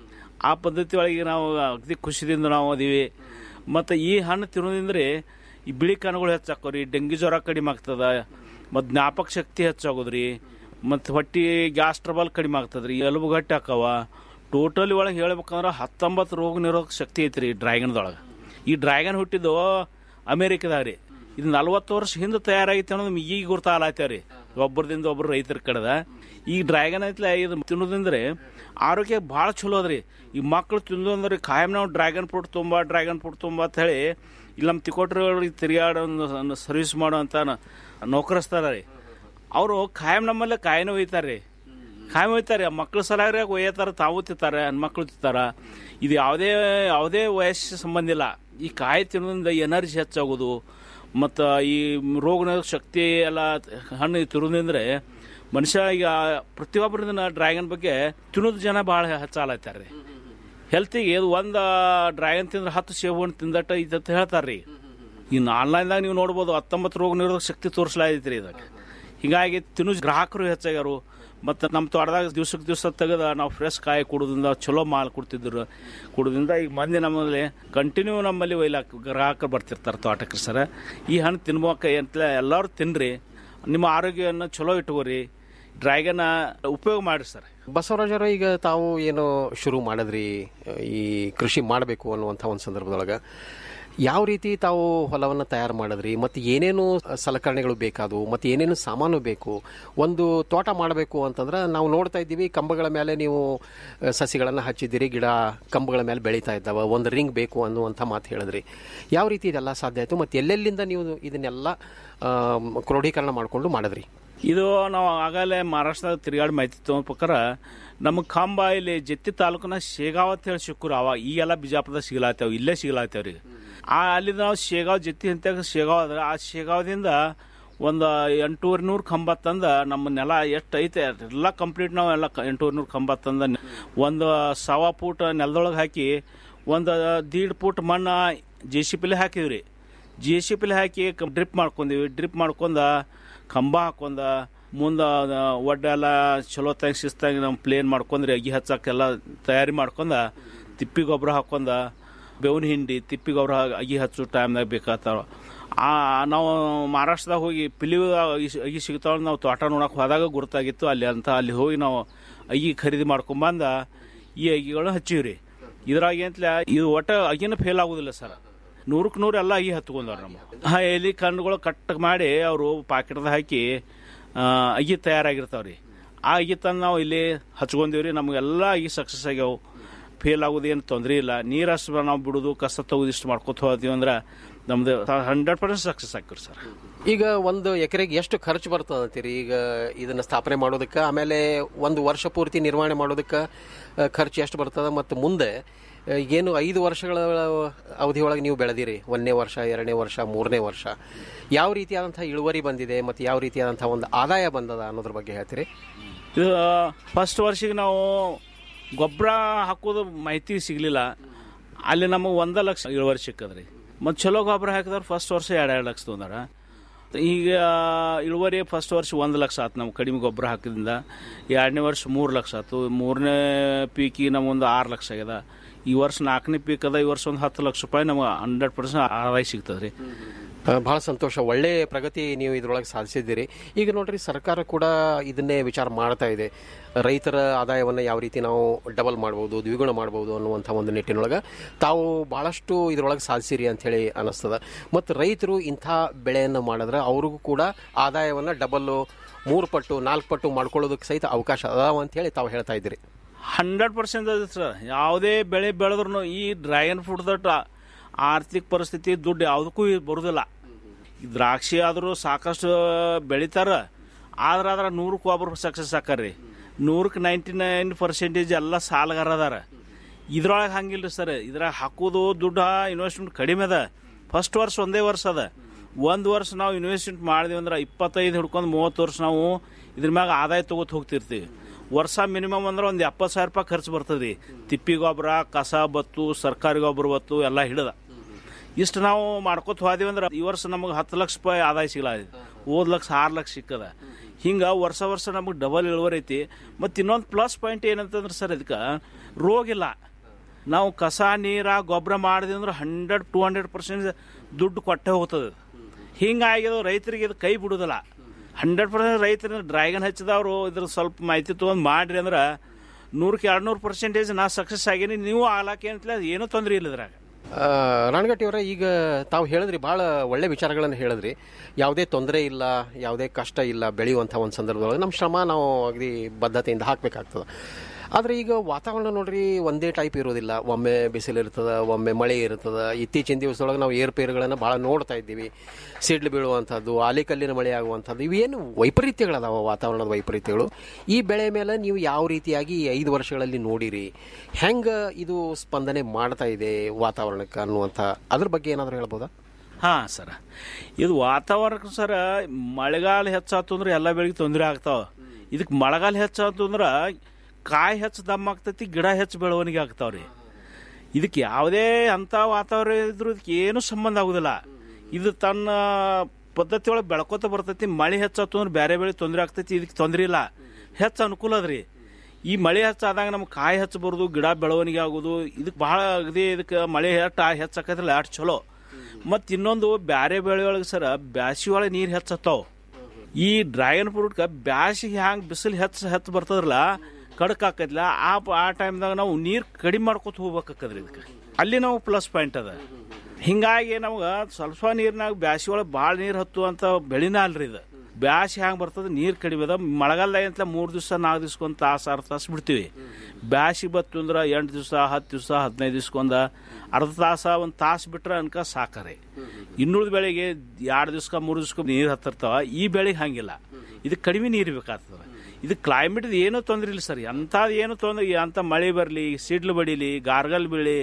ಆ ಪದ್ಧತಿ ಒಳಗೆ ನಾವು ಅಗದಿ ಖುಷಿದಿಂದ ನಾವು ಅದೀವಿ ಮತ್ತು ಈ ಹಣ್ಣು ತಿನ್ನೋದಿಂದ್ರೆ ಈ ಬಿಳಿ ಕಣಗಳು ಹೆಚ್ಚಾಕೋರಿ ಡೆಂಗಿ ಜ್ವರ ಕಡಿಮೆ ಆಗ್ತದ ಮತ್ತು ಜ್ಞಾಪಕ ಶಕ್ತಿ ಹೆಚ್ಚಾಗೋದ್ರಿ ಮತ್ತು ಹೊಟ್ಟಿ ಗ್ಯಾಸ್ ಟ್ರಬಲ್ ಕಡಿಮೆ ಆಗ್ತದ್ರಿ ಎಲುಬು ಗಟ್ಟಿ ಹಾಕವ ಟೋಟಲಿ ಒಳಗೆ ಹೇಳ್ಬೇಕಂದ್ರೆ ಹತ್ತೊಂಬತ್ತು ರೋಗ ನಿರೋಧಕ ಶಕ್ತಿ ಐತ್ರಿ ಈ ಡ್ರ್ಯಾಗನ್ದೊಳಗೆ ಈ ಡ್ರ್ಯಾಗನ್ ಹುಟ್ಟಿದ್ದು ಅಮೇರಿಕದಾಗ ರೀ ಇದು ನಲ್ವತ್ತು ವರ್ಷ ಹಿಂದೆ ತಯಾರಾಗಿತ್ತು ಅನ್ನೋದು ನಮ್ಗೆ ಈಗ ಗುರ್ತಾಗಲಾಗ್ತೇವೆ ರೀ ಒಬ್ಬರದಿಂದ ಒಬ್ರು ರೈತರ ಕಡೆದ ಈ ಡ್ರ್ಯಾಗನ್ ಐತ್ಲ ಇದು ತಿನ್ನೋದಂದ್ರೆ ಆರೋಗ್ಯ ಭಾಳ ಚಲೋ ಅದ್ರಿ ಈ ಮಕ್ಳು ತಿಂದು ಅಂದ್ರೆ ಕಾಯಂ ನಾವು ಡ್ರ್ಯಾಗನ್ ಫ್ರೂಟ್ ತುಂಬ ಡ್ರ್ಯಾಗನ್ ಫ್ರೂಟ್ ತುಂಬ ಅಂತ ಹೇಳಿ ಇಲ್ಲಿ ನಮ್ಮ ತಿಕೋಟ್ರಿಗೆ ತಿರುಗಾಡೋ ಸರ್ವಿಸ್ ಮಾಡೋ ಅಂತ ನೌಕರಸ್ತಾರ ರೀ ಅವರು ಕಾಯಂ ನಮ್ಮಲ್ಲೇ ಕಾಯಿನ ಒಯ್ತಾರೆ ರೀ ಕಾಯಂ ಒಯ್ತಾರೆ ಮಕ್ಳು ಸಲಾಗಿ ಒಯ್ಯತಾರ ತಾವು ತಿಂತಾರೆ ಹೆಣ್ಮಕ್ಳು ತಿಂತಾರ ಇದು ಯಾವುದೇ ಯಾವುದೇ ವಯಸ್ಸು ಸಂಬಂಧ ಇಲ್ಲ ಈ ಕಾಯಿ ತಿನ್ನೋದ್ರಿಂದ ಎನರ್ಜಿ ಹೆಚ್ಚಾಗೋದು ಮತ್ತು ಈ ರೋಗ ಶಕ್ತಿ ಎಲ್ಲ ಹಣ್ಣು ತಿನ್ನೋದ್ರಿಂದ ಮನುಷ್ಯ ಈಗ ಪ್ರತಿಯೊಬ್ಬರಿಂದ ಡ್ರ್ಯಾಗನ್ ಬಗ್ಗೆ ತಿನ್ನೋದು ಜನ ಭಾಳ ಹೆಚ್ಚಾಲತ್ತಾರೆ ರೀ ಹೆಲ್ತಿಗೆ ಇದು ಒಂದು ಡ್ರ್ಯಾಗನ್ ತಿಂದ್ರೆ ಹತ್ತು ಸೇಬು ಹಣ್ಣು ತಿಂದಟ್ಟ ಇದಂತ ಹೇಳ್ತಾರೆ ರೀ ಇನ್ನು ಆನ್ಲೈನ್ದಾಗ ನೀವು ನೋಡ್ಬೋದು ಹತ್ತೊಂಬತ್ತು ರೋಗ ನಿರೋಧಕ ಶಕ್ತಿ ತೋರಿಸ್ಲಾಗೈತೆ ರೀ ಇದಕ್ಕೆ ಹೀಗಾಗಿ ತಿನ್ನು ಗ್ರಾಹಕರು ಹೆಚ್ಚಾಗ್ಯಾರು ಮತ್ತು ನಮ್ಮ ತೋಟದಾಗ ದಿವ್ಸಕ್ಕೆ ದಿವಸ ತೆಗೆದ ನಾವು ಫ್ರೆಶ್ ಕಾಯಿ ಕೊಡೋದ್ರಿಂದ ಚಲೋ ಮಾಲ್ ಕೊಡ್ತಿದ್ರು ಕೊಡೋದ್ರಿಂದ ಈಗ ಮಂದಿ ನಮ್ಮಲ್ಲಿ ಕಂಟಿನ್ಯೂ ನಮ್ಮಲ್ಲಿ ಒಯ್ಲಾಕ ಗ್ರಾಹಕರು ಬರ್ತಿರ್ತಾರೆ ತೋಟಕ್ಕೆ ಸರ ಈ ಹಣ್ಣು ತಿನ್ಬೇಕು ಅಂತ ಎಲ್ಲರೂ ತಿನ್ನಿರಿ ನಿಮ್ಮ ಆರೋಗ್ಯವನ್ನು ಚಲೋ ಇಟ್ಕೋರಿ ಡ್ರ್ಯಾಗನ್ ಉಪಯೋಗ ಮಾಡಿ ಸರ್ ಬಸವರಾಜರ ಈಗ ತಾವು ಏನು ಶುರು ಮಾಡಿದ್ರಿ ಈ ಕೃಷಿ ಮಾಡಬೇಕು ಅನ್ನುವಂಥ ಒಂದು ಸಂದರ್ಭದೊಳಗೆ ಯಾವ ರೀತಿ ತಾವು ಹೊಲವನ್ನು ತಯಾರು ಮಾಡಿದ್ರಿ ಮತ್ತು ಏನೇನು ಸಲಕರಣೆಗಳು ಬೇಕಾದವು ಮತ್ತು ಏನೇನು ಸಾಮಾನು ಬೇಕು ಒಂದು ತೋಟ ಮಾಡಬೇಕು ಅಂತಂದ್ರೆ ನಾವು ನೋಡ್ತಾ ಇದ್ದೀವಿ ಕಂಬಗಳ ಮೇಲೆ ನೀವು ಸಸಿಗಳನ್ನು ಹಚ್ಚಿದ್ದೀರಿ ಗಿಡ ಕಂಬಗಳ ಮೇಲೆ ಬೆಳೀತಾ ಇದ್ದಾವೆ ಒಂದು ರಿಂಗ್ ಬೇಕು ಅನ್ನುವಂಥ ಮಾತು ಹೇಳಿದ್ರಿ ಯಾವ ರೀತಿ ಇದೆಲ್ಲ ಸಾಧ್ಯ ಆಯಿತು ಮತ್ತು ಎಲ್ಲೆಲ್ಲಿಂದ ನೀವು ಇದನ್ನೆಲ್ಲ ಆ, ಕ್ರೋಢೀಕರಣ ಮಾಡಿಕೊಂಡು ಮಾಡಿದ್ರಿ ಇದು ನಾವು ಆಗಲೇ ಮಹಾರಾಷ್ಟ್ರದಾಗ ತಿರುಗಾಡಿ ಮಾಹಿತಿ ತಗೊಂಡ ಪ್ರಕಾರ ನಮ್ಮ ಕಂಬ ಇಲ್ಲಿ ಜತ್ತಿ ತಾಲೂಕಿನ ಶೇಗಾವ್ ಅಂತ ಹೇಳಿ ಸಿಕ್ಕರು ಅವ ಈಗೆಲ್ಲ ಬಿಜಾಪುರದಾಗ ಸಿಗಲಾತೇವ್ ಇಲ್ಲೇ ಸಿಗಲಾತೇವ್ ರೀ ಆ ಅಲ್ಲಿಂದ ನಾವು ಶೇಗಾವ್ ಜತ್ತಿ ಅಂತ ಶೇಗಾವ್ ಅದ ಆ ಶೇಗಾವದಿಂದ ಒಂದು ಎಂಟೂವರೆ ನೂರು ಕಂಬ ತಂದ ನಮ್ಮ ನೆಲ ಎಷ್ಟು ಐತೆ ಎಲ್ಲ ಕಂಪ್ಲೀಟ್ ನಾವು ಎಲ್ಲ ಎಂಟೂವರೆ ನೂರು ಕಂಬ ತಂದ ಒಂದು ಸವಾ ಫೂಟ್ ನೆಲದೊಳಗೆ ಹಾಕಿ ಒಂದು ದೀಡ್ ಫೂಟ್ ಮಣ್ಣು ಜೆ ಸಿ ಪಿಲಿ ಹಾಕಿದ್ರಿ ಜೆ ಸಿ ಪಿಲಿ ಹಾಕಿ ಡ್ರಿಪ್ ಮಾಡ್ಕೊಂಡೀವಿ ಡ್ರಿಪ್ ಮಾಡ್ಕೊಂಡ ಕಂಬ ಹಾಕೊಂಡ ಮುಂದೆ ಒಡ್ಡೆಲ್ಲ ಚಲೋ ತಾಗಿ ಶಿಸ್ತಾಗಿ ನಾವು ಪ್ಲೇನ್ ಮಾಡ್ಕೊಂಡ್ರಿ ಅಗಿ ಹಚ್ಚಕ್ಕೆಲ್ಲ ತಯಾರಿ ಮಾಡ್ಕೊಂಡ ತಿಪ್ಪಿ ಗೊಬ್ಬರ ಹಾಕೊಂಡ ಬೇವಿನ ಹಿಂಡಿ ತಿಪ್ಪಿ ಗೊಬ್ಬರ ಅಗಿ ಹಚ್ಚೋ ಟೈಮ್ದಾಗ ಬೇಕಾಗ್ತಾವ ಆ ನಾವು ಮಹಾರಾಷ್ಟ್ರದಾಗ ಹೋಗಿ ಪಿಲಿ ಅಗಿ ಸಿಗ್ತಾವ ನಾವು ತೋಟ ನೋಡಕ್ಕೆ ಹೋದಾಗ ಗುರುತಾಗಿತ್ತು ಅಲ್ಲಿ ಅಂತ ಅಲ್ಲಿ ಹೋಗಿ ನಾವು ಅಗಿ ಖರೀದಿ ಮಾಡ್ಕೊಂಬಂದ ಈ ಅಗಿಗಳು ಹಚ್ಚಿವ್ರಿ ಇದ್ರಾಗ ಏನ್ತಲ ಇದು ಒಟ್ಟ ಅಗಿನ ಫೇಲ್ ಆಗುದಿಲ್ಲ ಸರ್ ನೂರಕ್ಕೆ ನೂರು ಎಲ್ಲ ಅಗಿ ಹತ್ಕೊಂಡವ್ರು ನಮ್ಮ ಹಾ ಎಲಿ ಕಣ್ಣುಗಳು ಕಟ್ ಮಾಡಿ ಅವರು ಪಾಕೆಟ್ದಾಗ ಹಾಕಿ ಆ, ಅಗಿ ತಯಾರಾಗಿರ್ತಾವ್ರಿ ಆ ಅಗಿ ತಂದು ನಾವು ಇಲ್ಲಿ ಹಚ್ಕೊಂಡೀವ್ರಿ ನಮಗೆಲ್ಲ ಅಗಿ ಸಕ್ಸಸ್ ಆಗ್ಯಾವ ಫೇಲ್ ಆಗೋದೇನು ತೊಂದರೆ ಇಲ್ಲ ನೀರಷ್ಟು ನಾವು ಬಿಡೋದು ಕಸ ತೆಗೆದು ಇಷ್ಟು ಮಾಡ್ಕೊತ ಹೋದ್ವಿ ಅಂದ್ರೆ ನಮ್ದು ಹಂಡ್ರೆಡ್ ಪರ್ಸೆಂಟ್ ಸಕ್ಸಸ್ ಆಗ್ತೀವಿ ಸರ್ ಈಗ ಒಂದು ಎಕರೆಗೆ ಎಷ್ಟು ಖರ್ಚು ಬರ್ತದೆ ಅಂತೀರಿ ಈಗ ಇದನ್ನ ಸ್ಥಾಪನೆ ಮಾಡೋದಕ್ಕೆ ಆಮೇಲೆ ಒಂದು ವರ್ಷ ಪೂರ್ತಿ ನಿರ್ವಹಣೆ ಮಾಡೋದಕ್ಕೆ ಆ, ಖರ್ಚು ಎಷ್ಟು ಬರ್ತದೆ ಮತ್ತು ಮುಂದೆ ಆ, ಏನು ಐದು ವರ್ಷಗಳ ಅವಧಿ ಒಳಗೆ ನೀವು ಬೆಳೆದಿರಿ ಒಂದನೇ ವರ್ಷ ಎರಡನೇ ವರ್ಷ ಮೂರನೇ ವರ್ಷ ಯಾವ ರೀತಿಯಾದಂಥ ಇಳುವರಿ ಬಂದಿದೆ ಮತ್ತು ಯಾವ ರೀತಿಯಾದಂಥ ಒಂದು ಆದಾಯ ಬಂದದ ಅನ್ನೋದ್ರ ಬಗ್ಗೆ ಹೇಳ್ತೀರಿ ಇದು ಫಸ್ಟ್ ವರ್ಷಿಗೆ ನಾವು ಗೊಬ್ಬರ ಹಾಕೋದು ಮಾಹಿತಿ ಸಿಗಲಿಲ್ಲ ಅಲ್ಲಿ ನಮಗೆ ಒಂದು ಲಕ್ಷ ಇಳುವರಿ ಸಿಕ್ಕದ್ರಿ ಮತ್ತು ಚಲೋ ಗೊಬ್ಬರ ಹಾಕಿದ್ರೆ ಫಸ್ಟ್ ವರ್ಷ ಎರಡು ಎರಡು ಲಕ್ಷ ತೊಗೊಂಡಾರ ಈಗ ಇಳುವರಿ ಫಸ್ಟ್ ವರ್ಷ ಒಂದು ಲಕ್ಷ ಆತು ನಮ್ಗೆ ಕಡಿಮೆ ಗೊಬ್ಬರ ಹಾಕಿದ್ರಿಂದ ಎರಡನೇ ವರ್ಷ ಮೂರು ಲಕ್ಷ ಆಯ್ತು ಮೂರನೇ ಪೀಕಿಗೆ ನಮಗೊಂದು ಆರು ಲಕ್ಷ ಆಗ್ಯದ ಈ ವರ್ಷ ನಾಲ್ಕನೇ ಪೀಕ್ ಅದ ಈ ವರ್ಷ ಒಂದು ಹತ್ತು ಲಕ್ಷ ರೂಪಾಯಿ ನಮಗೆ ಹಂಡ್ರೆಡ್ ಪರ್ಸೆಂಟ್ ಆದಾಯ ಸಿಗ್ತದೆ ರೀ ಬಹಳ ಸಂತೋಷ ಒಳ್ಳೆ ಪ್ರಗತಿ ನೀವು ಇದ್ರೊಳಗೆ ಸಾಧಿಸಿದ್ದೀರಿ ಈಗ ನೋಡ್ರಿ ಸರ್ಕಾರ ಕೂಡ ಇದನ್ನೇ ವಿಚಾರ ಮಾಡ್ತಾ ಇದೆ ರೈತರ ಆದಾಯವನ್ನು ಯಾವ ರೀತಿ ನಾವು ಡಬಲ್ ಮಾಡ್ಬೋದು ದ್ವಿಗುಣ ಮಾಡ್ಬೋದು ಅನ್ನುವಂಥ ಒಂದು ನಿಟ್ಟಿನೊಳಗೆ ತಾವು ಭಾಳಷ್ಟು ಇದ್ರೊಳಗೆ ಸಾಧಿಸಿರಿ ಅಂಥೇಳಿ ಅನ್ನಿಸ್ತದ ಮತ್ತು ರೈತರು ಇಂಥ ಬೆಳೆಯನ್ನು ಮಾಡಿದ್ರೆ ಅವ್ರಿಗೂ ಕೂಡ ಆದಾಯವನ್ನು ಡಬಲ್ಲು ಮೂರು ಪಟ್ಟು ನಾಲ್ಕು ಪಟ್ಟು ಮಾಡ್ಕೊಳ್ಳೋದಕ್ಕೆ ಸಹಿತ ಅವಕಾಶ ಅದಾವ ಅಂಥೇಳಿ ತಾವು ಹೇಳ್ತಾ ಇದ್ದೀರಿ ಹಂಡ್ರೆಡ್ ಪರ್ಸೆಂಟ್ ಅದ ಸರ್ ಯಾವುದೇ ಬೆಳೆ ಬೆಳೆದ್ರು ಈ ಡ್ರ್ಯಾಗನ್ ಫ್ರೂಟ್ ದಟ್ ಆರ್ಥಿಕ ಪರಿಸ್ಥಿತಿ ದುಡ್ಡು ಯಾವುದಕ್ಕೂ ಬರುದಿಲ್ಲ ಈ ದ್ರಾಕ್ಷಿ ಆದರೂ ಸಾಕಷ್ಟು ಬೆಳಿತಾರ ಆದ್ರೆ ಅದ್ರ ನೂರಕ್ಕೆ ಒಬ್ರು ಸಕ್ಸಸ್ ಆಕಾರ್ರಿ ನೂರಕ್ಕೆ ನೈಂಟಿ ನೈನ್ ಪರ್ಸೆಂಟೇಜ್ ಎಲ್ಲ ಸಾಲಗಾರ ಅದಾರ ಇದ್ರೊಳಗೆ ಹಂಗಿಲ್ಲ ಸರ್ ಇದ್ರಾಗ ಹಾಕೋದು ದುಡ್ಡು ಇನ್ವೆಸ್ಟ್ಮೆಂಟ್ ಕಡಿಮೆ ಅದ ಫಸ್ಟ್ ವರ್ಷ ಒಂದೇ ವರ್ಷ ಅದ ಒಂದು ವರ್ಷ ನಾವು ಇನ್ವೆಸ್ಟ್ಮೆಂಟ್ ಮಾಡಿದ್ವಿ ಅಂದ್ರೆ ಇಪ್ಪತ್ತೈದು ಹಿಡ್ಕೊಂಡು ಮೂವತ್ತು ವರ್ಷ ನಾವು ಇದ್ರ ಮ್ಯಾಗ ಆದಾಯ ತಗೋತ ಹೋಗ್ತಿರ್ತೀವಿ ವರ್ಷ ಮಿನಿಮಮ್ ಅಂದ್ರೆ ಒಂದು ಎಪ್ಪತ್ತು ಸಾವಿರ ರೂಪಾಯಿ ಖರ್ಚು ಬರ್ತದೆ ರೀ ತಿಪ್ಪಿ ಗೊಬ್ಬರ ಕಸ ಬತ್ತು ಸರ್ಕಾರಿ ಗೊಬ್ಬರ ಬತ್ತು ಎಲ್ಲ ಹಿಡ್ದ ಇಷ್ಟು ನಾವು ಮಾಡ್ಕೊತ ಹೋದ್ವಿ ಅಂದ್ರೆ ಈ ವರ್ಷ ನಮಗೆ ಹತ್ತು ಲಕ್ಷ ರೂಪಾಯಿ ಆದಾಯ ಸಿಗಲ್ಲ ಹೋದ್ ಲಕ್ಷ ಆರು ಲಕ್ಷ ಸಿಕ್ಕದ ಹಿಂಗೆ ವರ್ಷ ವರ್ಷ ನಮಗೆ ಡಬಲ್ ಇಳುವರಿ ಐತಿ ಮತ್ತು ಇನ್ನೊಂದು ಪ್ಲಸ್ ಪಾಯಿಂಟ್ ಏನಂತಂದ್ರೆ ಸರ್ ಇದಕ್ಕೆ ರೋಗ ಇಲ್ಲ ನಾವು ಕಸ ನೀರ ಗೊಬ್ಬರ ಮಾಡಿದ್ವಿ ಅಂದ್ರೆ ಹಂಡ್ರೆಡ್ ಟು ಹಂಡ್ರೆಡ್ ಪರ್ಸೆಂಟ್ ದುಡ್ಡು ಕೊಟ್ಟೆ ಹೋಗ್ತದೆ ಹಿಂಗಾಗಿದ್ದು ರೈತರಿಗೆ ಇದು ಕೈ ಬಿಡುದಿಲ್ಲ ಹಂಡ್ರೆಡ್ ಪರ್ಸೆಂಟ್ ರೈತರ ಡ್ರ್ಯಾಗನ್ ಹಚ್ಚಿದವರು ಇದ್ರ ಸ್ವಲ್ಪ ಮಾಹಿತಿ ತೊಗೊಂಡು ಮಾಡ್ರಿ ಅಂದ್ರೆ ನೂರಕ್ಕೆ ಎರಡು ನೂರು ಪರ್ಸೆಂಟೇಜ್ ನಾ ಸಕ್ಸಸ್ ಆಗೀನಿ ನೀವು ಆಗ್ಲಾಕೆ ಅಂತಲೇ ಏನೂ ತೊಂದರೆ ಇಲ್ಲ ಇದ್ರಾಗ ರಾಣಗಟ್ಟಿಯವರ ಈಗ ತಾವು ಹೇಳಿದ್ರಿ ಭಾಳ ಒಳ್ಳೆ ವಿಚಾರಗಳನ್ನು ಹೇಳಿದ್ರಿ ಯಾವುದೇ ತೊಂದರೆ ಇಲ್ಲ ಯಾವುದೇ ಕಷ್ಟ ಇಲ್ಲ ಬೆಳೆಯುವಂಥ ಒಂದು ಸಂದರ್ಭದೊಳಗೆ ನಮ್ಮ ಶ್ರಮ ನಾವು ಅಗದಿ ಬದ್ಧತೆಯಿಂದ ಹಾಕಬೇಕಾಗ್ತದೆ ಆದರೆ ಈಗ ವಾತಾವರಣ ನೋಡ್ರಿ ಒಂದೇ ಟೈಪ್ ಇರೋದಿಲ್ಲ ಒಮ್ಮೆ ಬಿಸಿಲು ಇರ್ತದೆ ಒಮ್ಮೆ ಮಳೆ ಇರ್ತದೆ ಇತ್ತೀಚಿನ ದಿವಸದೊಳಗೆ ನಾವು ಏರುಪೇರುಗಳನ್ನು ಭಾಳ ನೋಡ್ತಾ ಇದ್ದೀವಿ ಸಿಡ್ಲು ಬೀಳುವಂಥದ್ದು ಆಲಿಕಲ್ಲಿನ ಮಳೆ ಆಗುವಂಥದ್ದು ಇವೇನು ವೈಪರೀತ್ಯಗಳದಾವ ವಾತಾವರಣದ ವೈಪರೀತ್ಯಗಳು ಈ ಬೆಳೆ ಮೇಲೆ ನೀವು ಯಾವ ರೀತಿಯಾಗಿ ಈ ಐದು ವರ್ಷಗಳಲ್ಲಿ ನೋಡಿರಿ ಹೆಂಗೆ ಇದು ಸ್ಪಂದನೆ ಮಾಡ್ತಾ ಇದೆ ವಾತಾವರಣಕ್ಕೆ ಅನ್ನುವಂಥ ಅದ್ರ ಬಗ್ಗೆ ಏನಾದರೂ ಹೇಳ್ಬೋದಾ ಹಾಂ ಸರ್ ಇದು ವಾತಾವರಣಕ್ಕೆ ಸರ ಮಳೆಗಾಲ ಹೆಚ್ಚಾತು ಅಂದ್ರೆ ಎಲ್ಲ ಬೆಳೆಗೆ ತೊಂದರೆ ಆಗ್ತಾವ ಇದಕ್ಕೆ ಮಳೆಗಾಲ ಹೆಚ್ಚಾತು ಅಂದ್ರೆ ಕಾಯಿ ಹೆಚ್ಚು ದಮ್ಮ ಆಗ್ತೈತಿ ಗಿಡ ಹೆಚ್ಚು ಬೆಳವಣಿಗೆ ಆಗ್ತಾವ್ರಿ ಇದಕ್ಕೆ ಯಾವುದೇ ಅಂಥ ವಾತಾವರಣ ಇದ್ರೂ ಇದಕ್ಕೆ ಏನೂ ಸಂಬಂಧ ಆಗುದಿಲ್ಲ ಇದು ತನ್ನ ಪದ್ಧತಿ ಒಳಗೆ ಬೆಳ್ಕೊತ ಬರ್ತೈತಿ ಮಳೆ ಹೆಚ್ಚಾತು ಅಂದ್ರೆ ಬೇರೆ ಬೆಳೆ ತೊಂದರೆ ಆಗ್ತೈತಿ ಇದಕ್ಕೆ ತೊಂದರೆ ಇಲ್ಲ ಹೆಚ್ಚು ಅನುಕೂಲ ಅದ್ರಿ ಈ ಮಳೆ ಹೆಚ್ಚಾದಾಗ ನಮ್ಗೆ ಕಾಯಿ ಹೆಚ್ಚು ಬರೋದು ಗಿಡ ಬೆಳವಣಿಗೆ ಆಗೋದು ಇದಕ್ಕೆ ಭಾಳ ಅಗದಿ ಇದಕ್ಕೆ ಮಳೆ ಹೆಚ್ಚು ಹೆಚ್ಚು ಆಕೈತ್ರಲ್ಲ ಅಷ್ಟು ಚಲೋ ಮತ್ತು ಇನ್ನೊಂದು ಬ್ಯಾರೆ ಬೆಳೆ ಒಳಗೆ ಸರ ಬ್ಯಾಸಿ ಒಳಗೆ ನೀರು ಹೆಚ್ಚತ್ತಾವ ಈ ಡ್ರ್ಯಾಗನ್ ಫ್ರೂಟ್ಗೆ ಬ್ಯಾಸಿಗೆ ಹ್ಯಾಂಗೆ ಬಿಸಿಲು ಹೆಚ್ಚು ಹೆಚ್ಚು ಬರ್ತದ್ರಲ್ಲ ಕಡಕ್ ಆಕೈತಿಲ್ಲ ಆ ಆ ಟೈಮ್ದಾಗ ನಾವು ನೀರು ಕಡಿಮೆ ಮಾಡ್ಕೊತ ಹೋಗ್ಬೇಕಾಕದ್ರಿ ಇದಕ್ಕೆ ಅಲ್ಲಿ ನಾವು ಪ್ಲಸ್ ಪಾಯಿಂಟ್ ಅದ ಹಿಂಗಾಗಿ ನಮ್ಗೆ ಸ್ವಲ್ಪ ಸ್ವಲ್ಪ ನೀರಿನಾಗ ಬ್ಯಾಸಿ ಒಳಗೆ ಭಾಳ ನೀರು ಹತ್ತು ಅಂತ ಬೆಳಿನ ಅಲ್ರಿ ಇದು ಬ್ಯಾಸಿ ಹ್ಯಾಂಗೆ ಬರ್ತದೆ ನೀರು ಕಡಿಮೆ ಅದ ಮಳೆಗಾಲದಾಗ ಅಂತ ಮೂರು ದಿವಸ ನಾಲ್ಕು ದಿವ್ಸಕ್ಕೊಂದು ತಾಸು ಆರು ತಾಸು ಬಿಡ್ತೀವಿ ಬ್ಯಾಸಿ ಬತ್ತು ಅಂದ್ರೆ ಎಂಟು ದಿವಸ ಹತ್ತು ದಿವಸ ಹದಿನೈದು ದಿವ್ಸಕ್ಕೊಂದ ಅರ್ಧ ತಾಸ ಒಂದು ತಾಸು ಬಿಟ್ರೆ ಅನ್ಕ ಸಾಕರಿ ಇನ್ನುಳಿದ ಬೆಳೆಗೆ ಎರಡು ದಿವ್ಸಕ್ಕೆ ಮೂರು ದಿವ್ಸಕ್ಕೆ ನೀರು ಹತ್ತಿರ್ತಾವ ಈ ಬೆಳೆಗೆ ಹಂಗಿಲ್ಲ ಇದಕ್ಕೆ ಕಡಿಮೆ ನೀರು ಬೇಕಾಗ್ತದೆ ಇದು ಕ್ಲೈಮೇಟ್ ಏನೂ ತೊಂದರೆ ಇಲ್ಲ ಸರ್ ಅಂಥದ್ದು ಏನು ತೊಂದರೆ ಅಂಥ ಮಳೆ ಬರಲಿ ಸಿಡ್ಲು ಬಡಿಲಿ ಗಾರ್ಗಲ್ ಬೀಳಿ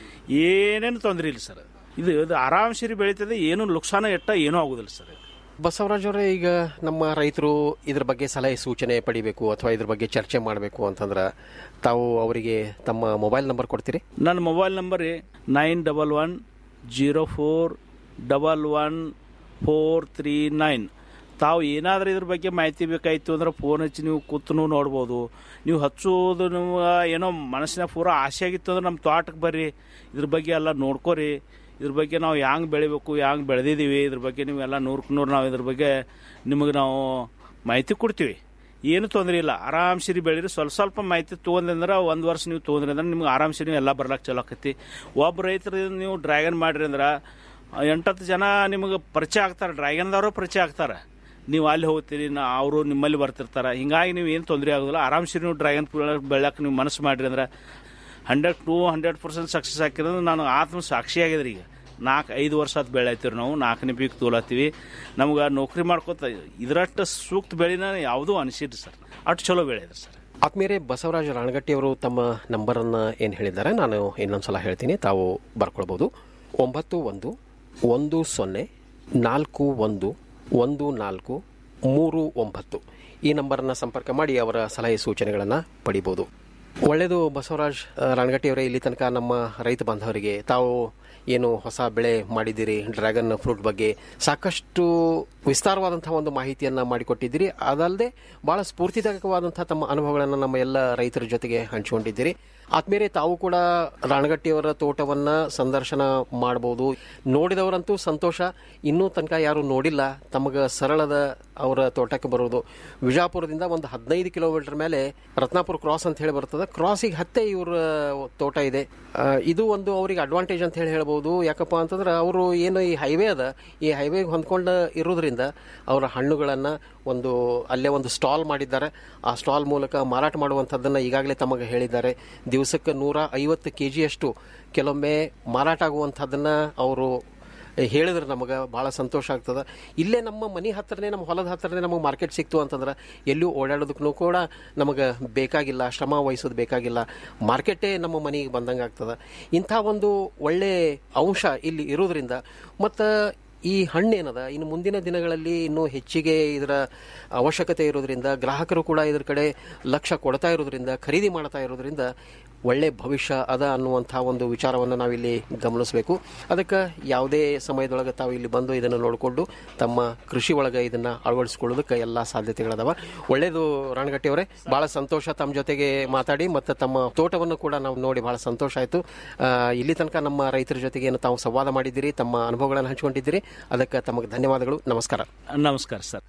ಏನೇನು ತೊಂದರೆ ಇಲ್ಲ ಸರ್ ಇದು ಇದು ಆರಾಮ್ ಸಿರಿ ಬೆಳೀತದೆ ಏನು ಲುಕ್ಸಾನ ಎಟ್ಟ ಏನೂ ಆಗೋದಿಲ್ಲ ಸರ್ ಬಸವರಾಜ್ ಅವರೇ ಈಗ ನಮ್ಮ ರೈತರು ಇದ್ರ ಬಗ್ಗೆ ಸಲಹೆ ಸೂಚನೆ ಪಡಿಬೇಕು ಅಥವಾ ಇದ್ರ ಬಗ್ಗೆ ಚರ್ಚೆ ಮಾಡಬೇಕು ಅಂತಂದ್ರೆ ತಾವು ಅವರಿಗೆ ತಮ್ಮ ಮೊಬೈಲ್ ನಂಬರ್ ಕೊಡ್ತೀರಿ ನನ್ನ mobile number nine double one zero four double one four three nine ತಾವು ಏನಾದರೂ ಇದ್ರ ಬಗ್ಗೆ ಮಾಹಿತಿ ಬೇಕಾಯಿತು ಅಂದ್ರೆ ಫೋನ್ ಹಚ್ಚಿ ನೀವು ಕೂತು ನೋಡ್ಬೋದು ನೀವು ಹಚ್ಚೋದು ನೀವು ಏನೋ ಮನಸ್ಸಿನ ಪೂರ ಆಸೆ ಆಗಿತ್ತು ಅಂದ್ರೆ ನಮ್ಮ ತೋಟಕ್ಕೆ ಬರ್ರಿ ಇದ್ರ ಬಗ್ಗೆ ಎಲ್ಲ ನೋಡ್ಕೋರಿ ಇದ್ರ ಬಗ್ಗೆ ನಾವು ಹ್ಯಾಂಗೆ ಬೆಳಿಬೇಕು ಹ್ಯಾಂಗೆ ಬೆಳೆದಿದ್ದೀವಿ ಇದ್ರ ಬಗ್ಗೆ ನೀವೆಲ್ಲ ನೂರಕ್ಕೆ ನೂರು ನಾವು ಇದ್ರ ಬಗ್ಗೆ ನಿಮಗೆ ನಾವು ಮಾಹಿತಿ ಕೊಡ್ತೀವಿ ಏನು ತೊಂದರೆ ಇಲ್ಲ ಆರಾಮ್ ಸಿರಿ ಬೆಳೀರಿ ಸ್ವಲ್ಪ ಸ್ವಲ್ಪ ಮಾಹಿತಿ ತೊಗೊಂಡ್ರೆ ಒಂದು ವರ್ಷ ನೀವು ತೊಗೊಂಡ್ರಿ ಅಂದ್ರೆ ನಿಮ್ಗೆ ಆರಾಮ್ ಸಿರಿ ಎಲ್ಲ ಬರ್ಲಾಕ್ ಚಲೋ ಆಕೈತಿ ಒಬ್ಬ ರೈತರು ನೀವು ಡ್ರ್ಯಾಗನ್ ಮಾಡ್ರಿ ಅಂದ್ರೆ ಎಂಟತ್ತು ಜನ ನಿಮಗೆ ಪರಿಚಯ ಆಗ್ತಾರೆ ಡ್ರ್ಯಾಗನ್ದವರು ಪರಿಚಯ ಆಗ್ತಾರೆ ನೀವು ಅಲ್ಲಿ ಹೋಗ್ತೀರಿ ನಾ ಅವರು ನಿಮ್ಮಲ್ಲಿ ಬರ್ತಿರ್ತಾರೆ ಹಿಂಗಾಗಿ ನೀವು ಏನು ತೊಂದರೆ ಆಗೋದಿಲ್ಲ ಆರಾಮ್ ಸಿರಿ ನೀವು ಡ್ರ್ಯಾಗನ್ ಬೆಳ್ಯಾಕೆ ನೀವು ಮನಸ್ಸು ಮಾಡ್ರಿ ಅಂದ್ರೆ hundred to hundred percent success ಹಾಕಿದ್ರೆ ನಾನು ಆತ್ಮ ಸಾಕ್ಷಿ ಆಗಿದ್ರಿ ಈಗ ನಾಲ್ಕು ಐದು ವರ್ಷ ಅದು ಬೆಳೆಯತ್ತೀವಿ ನಾವು ನಾಲ್ಕನೇ ಪೀಕ್ ತೋಲತ್ತೀವಿ ನಮ್ಗೆ ನೌಕರಿ ಮಾಡ್ಕೋತ ಇದರಷ್ಟು ಸೂಕ್ತ ಬೆಳೆನ ಯಾವುದೂ ಅನಿಸಿದ್ರಿ ಸರ್ ಅಷ್ಟು ಚಲೋ ಬೆಳೆದ್ರಿ ಸರ್ ಆತ್ಮೀಯರೇ ಬಸವರಾಜ ರಾಣಗಟ್ಟಿ ಅವರು ತಮ್ಮ ನಂಬರನ್ನು ಏನು ಹೇಳಿದ್ದಾರೆ ನಾನು ಇನ್ನೊಂದ್ಸಲ ಹೇಳ್ತೀನಿ ತಾವು ಬರ್ಕೊಳ್ಬೋದು ಒಂಬತ್ತು ಒಂದು ಒಂದು ಸೊನ್ನೆ ನಾಲ್ಕು ಒಂದು ಒಂದು ನಾಲ್ಕು ಮೂರು ಒಂಬತ್ತು ಈ ನಂಬರನ್ನು ಸಂಪರ್ಕ ಮಾಡಿ ಅವರ ಸಲಹೆ ಸೂಚನೆಗಳನ್ನು ಪಡಿಬೋದು ಒಳ್ಳೆಯದು ಬಸವರಾಜ್ ರಾಣಗಟ್ಟಿ ಅವರೇ ಇಲ್ಲಿ ತನಕ ನಮ್ಮ ರೈತ ಬಾಂಧವರಿಗೆ ತಾವು ಏನು ಹೊಸ ಬೆಳೆ ಮಾಡಿದ್ದೀರಿ ಡ್ರ್ಯಾಗನ್ ಫ್ರೂಟ್ ಬಗ್ಗೆ ಸಾಕಷ್ಟು ವಿಸ್ತಾರವಾದಂತಹ ಒಂದು ಮಾಹಿತಿಯನ್ನು ಮಾಡಿಕೊಟ್ಟಿದ್ದೀರಿ ಅದಲ್ಲದೆ ಬಹಳ ಸ್ಫೂರ್ತಿದಾಯಕವಾದಂತಹ ತಮ್ಮ ಅನುಭವಗಳನ್ನು ನಮ್ಮ ಎಲ್ಲ ರೈತರ ಜೊತೆಗೆ ಹಂಚಿಕೊಂಡಿದ್ದೀರಿ ಆದ್ಮೇಲೆ ತಾವು ಕೂಡ ರಾಣಗಟ್ಟಿಯವರ ತೋಟವನ್ನ ಸಂದರ್ಶನ ಮಾಡಬಹುದು ನೋಡಿದವರಂತೂ ಸಂತೋಷ ಇನ್ನೂ ತನಕ ಯಾರು ನೋಡಿಲ್ಲ ತಮಗೆ ಸರಳದ ಅವರ ತೋಟಕ್ಕೆ ಬರೋದು ವಿಜಾಪುರದಿಂದ ಒಂದು ಹದಿನೈದು ಕಿಲೋಮೀಟರ್ ಮೇಲೆ ರತ್ನಾಪುರ ಕ್ರಾಸ್ ಅಂತ ಹೇಳಿ ಬರ್ತದೆ ಕ್ರಾಸಿಗೆ ಹತ್ತೆ ಇವ್ರ ತೋಟ ಇದೆ ಆ, ಇದು ಒಂದು ಅವರಿಗೆ ಅಡ್ವಾಂಟೇಜ್ ಅಂತ ಹೇಳಿ ಹೇಳ್ಬೋದು ಯಾಕಪ್ಪ ಅಂತಂದ್ರೆ ಅವರು ಏನು ಈ ಹೈವೇ ಅದ ಈ ಹೈವೇಗೆ ಹೊಂದ್ಕೊಂಡು ಇರೋದ್ರಿಂದ ಅವರ ಹಣ್ಣುಗಳನ್ನು ಒಂದು ಅಲ್ಲೇ ಒಂದು ಸ್ಟಾಲ್ ಮಾಡಿದ್ದಾರೆ ಆ ಸ್ಟಾಲ್ ಮೂಲಕ ಮಾರಾಟ ಮಾಡುವಂಥದ್ದನ್ನು ಈಗಾಗಲೇ ತಮಗೆ ಹೇಳಿದ್ದಾರೆ ದಿವಸಕ್ಕೆ ನೂರ ಐವತ್ತು ಕೆ ಜಿಯಷ್ಟು ಕೆಲವೊಮ್ಮೆ ಮಾರಾಟ ಆಗುವಂಥದ್ದನ್ನು ಅವರು ಹೇಳಿದ್ರೆ ನಮಗೆ ಭಾಳ ಸಂತೋಷ ಆಗ್ತದೆ ಇಲ್ಲೇ ನಮ್ಮ ಮನೆ ಹತ್ರನೇ ನಮ್ಮ ಹೊಲದ ಹತ್ರನೇ ನಮಗೆ ಮಾರ್ಕೆಟ್ ಸಿಕ್ತು ಅಂತಂದ್ರೆ ಎಲ್ಲೂ ಓಡಾಡೋದಕ್ಕೂ ಕೂಡ ನಮಗೆ ಬೇಕಾಗಿಲ್ಲ ಶ್ರಮ ವಹಿಸೋದು ಬೇಕಾಗಿಲ್ಲ ಮಾರ್ಕೆಟೇ ನಮ್ಮ ಮನೆಗೆ ಬಂದಂಗೆ ಆಗ್ತದೆ ಇಂಥ ಒಂದು ಒಳ್ಳೆ ಅಂಶ ಇಲ್ಲಿ ಇರೋದ್ರಿಂದ ಮತ್ತು ಈ ಹಣ್ಣೇನದ ಇನ್ನು ಮುಂದಿನ ದಿನಗಳಲ್ಲಿ ಇನ್ನೂ ಹೆಚ್ಚಿಗೆ ಇದರ ಅವಶ್ಯಕತೆ ಇರೋದ್ರಿಂದ ಗ್ರಾಹಕರು ಕೂಡ ಇದ್ರ ಕಡೆ ಲಕ್ಷ್ಯ ಕೊಡ್ತಾ ಇರೋದ್ರಿಂದ ಖರೀದಿ ಮಾಡ್ತಾ ಇರೋದ್ರಿಂದ ಒಳ್ಳೆ ಭವಿಷ್ಯ ಅದ ಅನ್ನುವಂಥ ಒಂದು ವಿಚಾರವನ್ನು ನಾವಿಲ್ಲಿ ಗಮನಿಸಬೇಕು ಅದಕ್ಕೆ ಯಾವುದೇ ಸಮಯದೊಳಗೆ ತಾವು ಇಲ್ಲಿ ಬಂದು ಇದನ್ನು ನೋಡಿಕೊಂಡು ತಮ್ಮ ಕೃಷಿ ಒಳಗೆ ಇದನ್ನು ಅಳವಡಿಸ್ಕೊಳ್ಳೋದಕ್ಕೆ ಎಲ್ಲ ಸಾಧ್ಯತೆಗಳದಾವ ಒಳ್ಳೆಯದು ರಾಣಗಟ್ಟಿ ಅವರೇ ಭಾಳ ಸಂತೋಷ ತಮ್ಮ ಜೊತೆಗೆ ಮಾತಾಡಿ ಮತ್ತು ತಮ್ಮ ತೋಟವನ್ನು ಕೂಡ ನಾವು ನೋಡಿ ಭಾಳ ಸಂತೋಷ ಆಯಿತು ಇಲ್ಲಿ ತನಕ ನಮ್ಮ ರೈತರ ಜೊತೆಗೆ ಏನು ತಾವು ಸಂವಾದ ಮಾಡಿದ್ದೀರಿ ತಮ್ಮ ಅನುಭವಗಳನ್ನು ಹಂಚಿಕೊಂಡಿದ್ದೀರಿ ಅದಕ್ಕೆ ತಮಗೆ ಧನ್ಯವಾದಗಳು ನಮಸ್ಕಾರ ನಮಸ್ಕಾರ ಸರ್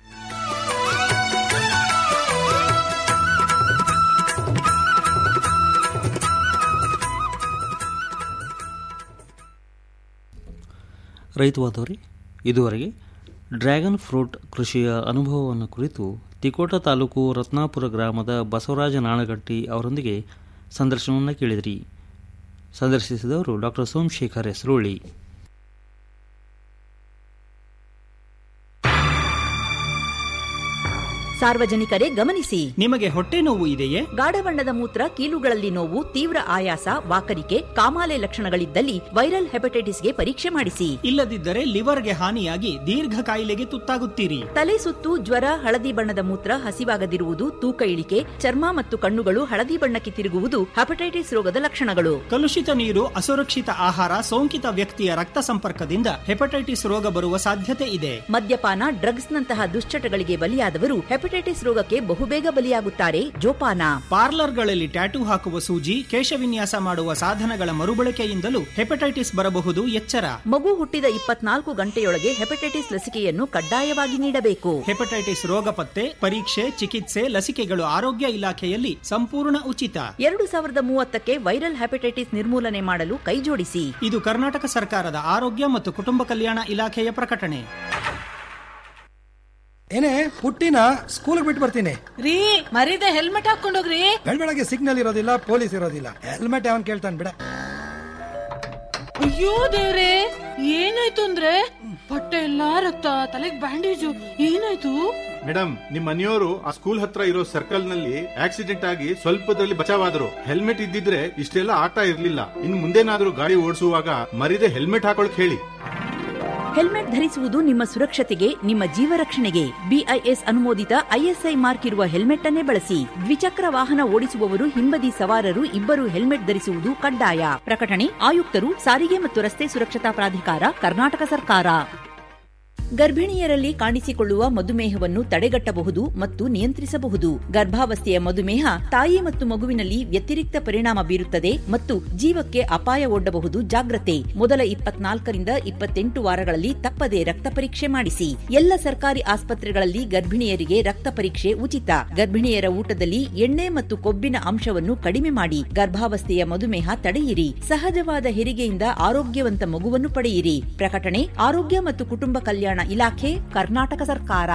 ರೈತ ಬಾಂಧವರೇ ಇದುವರೆಗೆ ಡ್ರ್ಯಾಗನ್ ಫ್ರೂಟ್ ಕೃಷಿಯ ಅನುಭವವನ್ನು ಕುರಿತು ತಿಕೋಟ ತಾಲೂಕು ರತ್ನಾಪುರ ಗ್ರಾಮದ ಬಸವರಾಜ ನಾಣಗಟ್ಟಿ ಅವರೊಂದಿಗೆ ಸಂದರ್ಶನವನ್ನು ಕೇಳಿದಿರಿ ಸಂದರ್ಶಿಸಿದವರು ಡಾಕ್ಟರ್ ಸೋಮಶೇಖರ್ ಹೆಸರೋಳಿ ಸಾರ್ವಜನಿಕರೇ ಗಮನಿಸಿ ನಿಮಗೆ ಹೊಟ್ಟೆ ನೋವು ಇದೆಯೇ ಗಾಢ ಬಣ್ಣದ ಮೂತ್ರ ಕೀಲುಗಳಲ್ಲಿ ನೋವು ತೀವ್ರ ಆಯಾಸ ವಾಕರಿಕೆ ಕಾಮಾಲೆ ಲಕ್ಷಣಗಳಿದ್ದಲ್ಲಿ ವೈರಲ್ ಹೆಪಟೈಟಿಸ್ಗೆ ಪರೀಕ್ಷೆ ಮಾಡಿಸಿ ಇಲ್ಲದಿದ್ದರೆ ಲಿವರ್ಗೆ ಹಾನಿಯಾಗಿ ದೀರ್ಘ ಕಾಯಿಲೆಗೆ ತುತ್ತಾಗುತ್ತೀರಿ ತಲೆ ಸುತ್ತು ಜ್ವರ ಹಳದಿ ಬಣ್ಣದ ಮೂತ್ರ ಹಸಿವಾಗದಿರುವುದು ತೂಕ ಇಳಿಕೆ ಚರ್ಮ ಮತ್ತು ಕಣ್ಣುಗಳು ಹಳದಿ ಬಣ್ಣಕ್ಕೆ ತಿರುಗುವುದು ಹೆಪಟೈಟಿಸ್ ರೋಗದ ಲಕ್ಷಣಗಳು ಕಲುಷಿತ ನೀರು ಅಸುರಕ್ಷಿತ ಆಹಾರ ಸೋಂಕಿತ ವ್ಯಕ್ತಿಯ ರಕ್ತ ಸಂಪರ್ಕದಿಂದ ಹೆಪಟೈಟಿಸ್ ರೋಗ ಬರುವ ಸಾಧ್ಯತೆ ಇದೆ ಮದ್ಯಪಾನ ಡ್ರಗ್ಸ್ನಂತಹ ದುಶ್ಚಟಗಳಿಗೆ ಬಲಿಯಾದವರು ಹೆಪಟೈಟಿಸ್ ರೋಗಕ್ಕೆ ಬಹುಬೇಗ ಬಲಿಯಾಗುತ್ತಾರೆ ಜೋಪಾನ ಪಾರ್ಲರ್ಗಳಲ್ಲಿ ಟ್ಯಾಟೂ ಹಾಕುವ ಸೂಜಿ ಕೇಶವಿನ್ಯಾಸ ಮಾಡುವ ಸಾಧನಗಳ ಮರುಬಳಕೆಯಿಂದಲೂ ಹೆಪಟೈಟಿಸ್ ಬರಬಹುದು ಎಚ್ಚರ ಮಗು ಹುಟ್ಟಿದ ಇಪ್ಪತ್ನಾಲ್ಕು ಗಂಟೆಯೊಳಗೆ ಹೆಪಟೈಟಿಸ್ ಲಸಿಕೆಯನ್ನು ಕಡ್ಡಾಯವಾಗಿ ನೀಡಬೇಕು ಹೆಪಟೈಟಿಸ್ ರೋಗ ಪತ್ತೆ ಪರೀಕ್ಷೆ ಚಿಕಿತ್ಸೆ ಲಸಿಕೆಗಳು ಆರೋಗ್ಯ ಇಲಾಖೆಯಲ್ಲಿ ಸಂಪೂರ್ಣ ಉಚಿತ ಎರಡು ಸಾವಿರದ ಮೂವತ್ತಕ್ಕೆ ವೈರಲ್ ಹೆಪಟೈಟಿಸ್ ನಿರ್ಮೂಲನೆ ಮಾಡಲು ಕೈಜೋಡಿಸಿ ಇದು ಕರ್ನಾಟಕ ಸರ್ಕಾರದ ಆರೋಗ್ಯ ಮತ್ತು ಕುಟುಂಬ ಕಲ್ಯಾಣ ಇಲಾಖೆಯ ಪ್ರಕಟಣೆ ಏನೇ ಪುಟ್ಟಿನ ಸ್ಕೂಲ್ ಬಿಟ್ಟು ಬರ್ತೀನಿ ರೀ ಮರೀದೆ ಹೆಲ್ಮೆಟ್ ಹಾಕೊಂಡೋಗ್ರಿ ಬೆಳಗ್ಗೆ ಸಿಗ್ನಲ್ ಇರೋದಿಲ್ಲ ಪೊಲೀಸ್ ಇರೋದಿಲ್ಲ ಹೆಲ್ಮೆಟ್ ಅವನ್ ಕೇಳ್ತಾನೆ ಬಿಡ ಅಯ್ಯೋ ದೇವ್ರೆ ಏನಾಯ್ತು ಅಂದ್ರೆ ಬಟ್ಟೆ ಎಲ್ಲಾ ರಕ್ತ ತಲೆಗ್ ಬ್ಯಾಂಡೇಜು ಏನಾಯ್ತು ಮೇಡಮ್ ನಿಮ್ ಮನೆಯವರು ಆ ಸ್ಕೂಲ್ ಹತ್ರ ಇರೋ ಸರ್ಕಲ್ ನಲ್ಲಿ ಆಕ್ಸಿಡೆಂಟ್ ಆಗಿ ಸ್ವಲ್ಪದಲ್ಲಿ ಬಚಾವಾದ್ರು ಹೆಲ್ಮೆಟ್ ಇದ್ದಿದ್ರೆ ಇಷ್ಟೆಲ್ಲ ಆಟ ಇರ್ಲಿಲ್ಲ ಇನ್ ಮುಂದೇನಾದ್ರೂ ಗಾಡಿ ಓಡಿಸುವಾಗ ಮರಿದೆ ಹೆಲ್ಮೆಟ್ ಹಾಕೊಳಕ್ ಹೇಳಿ ಹೆಲ್ಮೆಟ್ ಧರಿಸುವುದು ನಿಮ್ಮ ಸುರಕ್ಷತೆಗೆ ನಿಮ್ಮ ಜೀವ ರಕ್ಷಣೆಗೆ ಬಿಐಎಸ್ ಅನುಮೋದಿತ ಐಎಸ್ಐ ಮಾರ್ಕ್ ಇರುವ ಹೆಲ್ಮೆಟ್ ಅನ್ನೇ ಬಳಸಿ ದ್ವಿಚಕ್ರ ವಾಹನ ಓಡಿಸುವವರು ಹಿಂಬದಿ ಸವಾರರು ಇಬ್ಬರು ಹೆಲ್ಮೆಟ್ ಧರಿಸುವುದು ಕಡ್ಡಾಯ ಪ್ರಕಟಣೆ ಆಯುಕ್ತರು ಸಾರಿಗೆ ಮತ್ತು ರಸ್ತೆ ಸುರಕ್ಷತಾ ಪ್ರಾಧಿಕಾರ ಕರ್ನಾಟಕ ಸರ್ಕಾರ ಗರ್ಭಿಣಿಯರಲ್ಲಿ ಕಾಣಿಸಿಕೊಳ್ಳುವ ಮಧುಮೇಹವನ್ನು ತಡೆಗಟ್ಟಬಹುದು ಮತ್ತು ನಿಯಂತ್ರಿಸಬಹುದು ಗರ್ಭಾವಸ್ಥೆಯ ಮಧುಮೇಹ ತಾಯಿ ಮತ್ತು ಮಗುವಿನಲ್ಲಿ ವ್ಯತಿರಿಕ್ತ ಪರಿಣಾಮ ಬೀರುತ್ತದೆ ಮತ್ತು ಜೀವಕ್ಕೆ ಅಪಾಯ ಒಡ್ಡಬಹುದು ಜಾಗ್ರತೆ ಮೊದಲ ಇಪ್ಪತ್ನಾಲ್ಕರಿಂದ ಇಪ್ಪತ್ತೆಂಟು ವಾರಗಳಲ್ಲಿ ತಪ್ಪದೆ ರಕ್ತ ಪರೀಕ್ಷೆ ಮಾಡಿಸಿ ಎಲ್ಲ ಸರ್ಕಾರಿ ಆಸ್ಪತ್ರೆಗಳಲ್ಲಿ ಗರ್ಭಿಣಿಯರಿಗೆ ರಕ್ತ ಪರೀಕ್ಷೆ ಉಚಿತ ಗರ್ಭಿಣಿಯರ ಊಟದಲ್ಲಿ ಎಣ್ಣೆ ಮತ್ತು ಕೊಬ್ಬಿನ ಅಂಶವನ್ನು ಕಡಿಮೆ ಮಾಡಿ ಗರ್ಭಾವಸ್ಥೆಯ ಮಧುಮೇಹ ತಡೆಯಿರಿ ಸಹಜವಾದ ಹೆರಿಗೆಯಿಂದ ಆರೋಗ್ಯವಂತ ಮಗುವನ್ನು ಪಡೆಯಿರಿ ಪ್ರಕಟಣೆ ಆರೋಗ್ಯ ಮತ್ತು ಕುಟುಂಬ ಕಲ್ಯಾಣ ಇಲಾಖೆ ಕರ್ನಾಟಕ ಸರ್ಕಾರ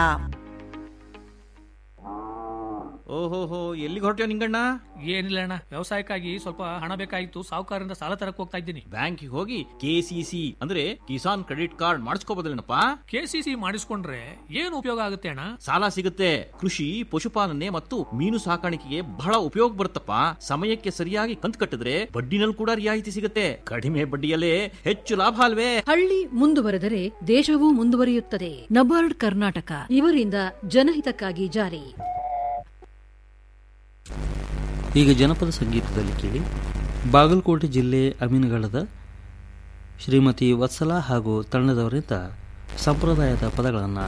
ಓಹೋಹೋ ಎಲ್ಲಿಗೆ ಹೊರಟ್ಯೋ ನಿಂಗಣ್ಣ ಏನಿಲ್ಲ ಅಣ್ಣ ವ್ಯವಸಾಯಕ್ಕಾಗಿ ಸ್ವಲ್ಪ ಹಣ ಬೇಕಾಗಿತ್ತು ಸಾಹುಕಾರರಿಂದ ಸಾಲ ತರಕ್ ಹೋಗ್ತಾ ಇದ್ದೀನಿ ಬ್ಯಾಂಕಿಗೆ ಹೋಗಿ ಕೆಸಿಸಿ ಅಂದ್ರೆ ಕಿಸಾನ್ ಕ್ರೆಡಿಟ್ ಕಾರ್ಡ್ ಮಾಡಿಸ್ಕೋಬೋದಲ್ಲೇನಪ್ಪ ಕೆಸಿಸಿ ಮಾಡಿಸ್ಕೊಂಡ್ರೆ ಏನು ಉಪಯೋಗ ಆಗುತ್ತೆ ಅಣ್ಣ ಸಾಲ ಸಿಗುತ್ತೆ ಕೃಷಿ ಪಶುಪಾಲನೆ ಮತ್ತು ಮೀನು ಸಾಕಾಣಿಕೆಗೆ ಬಹಳ ಉಪಯೋಗ ಬರುತ್ತಪ್ಪ ಸಮಯಕ್ಕೆ ಸರಿಯಾಗಿ ಕಂತು ಕಟ್ಟಿದ್ರೆ ಬಡ್ಡಿನಲ್ಲಿ ಕೂಡ ರಿಯಾಯಿತಿ ಸಿಗುತ್ತೆ ಕಡಿಮೆ ಬಡ್ಡಿಯಲ್ಲೇ ಹೆಚ್ಚು ಲಾಭ ಅಲ್ವೇ ಹಳ್ಳಿ ಮುಂದುವರೆದರೆ ದೇಶವೂ ಮುಂದುವರಿಯುತ್ತದೆ ನಬಾರ್ಡ್ ಕರ್ನಾಟಕ ಇವರಿಂದ ಜನಹಿತಕ್ಕಾಗಿ ಜಾರಿ ಈಗ ಜನಪದ ಸಂಗೀತದಲ್ಲಿ ಕೇಳಿ ಬಾಗಲಕೋಟೆ ಜಿಲ್ಲೆ ಅಮೀನ್ಗಳದ ಶ್ರೀಮತಿ ವತ್ಸಲ ಹಾಗೂ ತಂಡದವರಿಂದ ಸಂಪ್ರದಾಯದ ಪದಗಳನ್ನು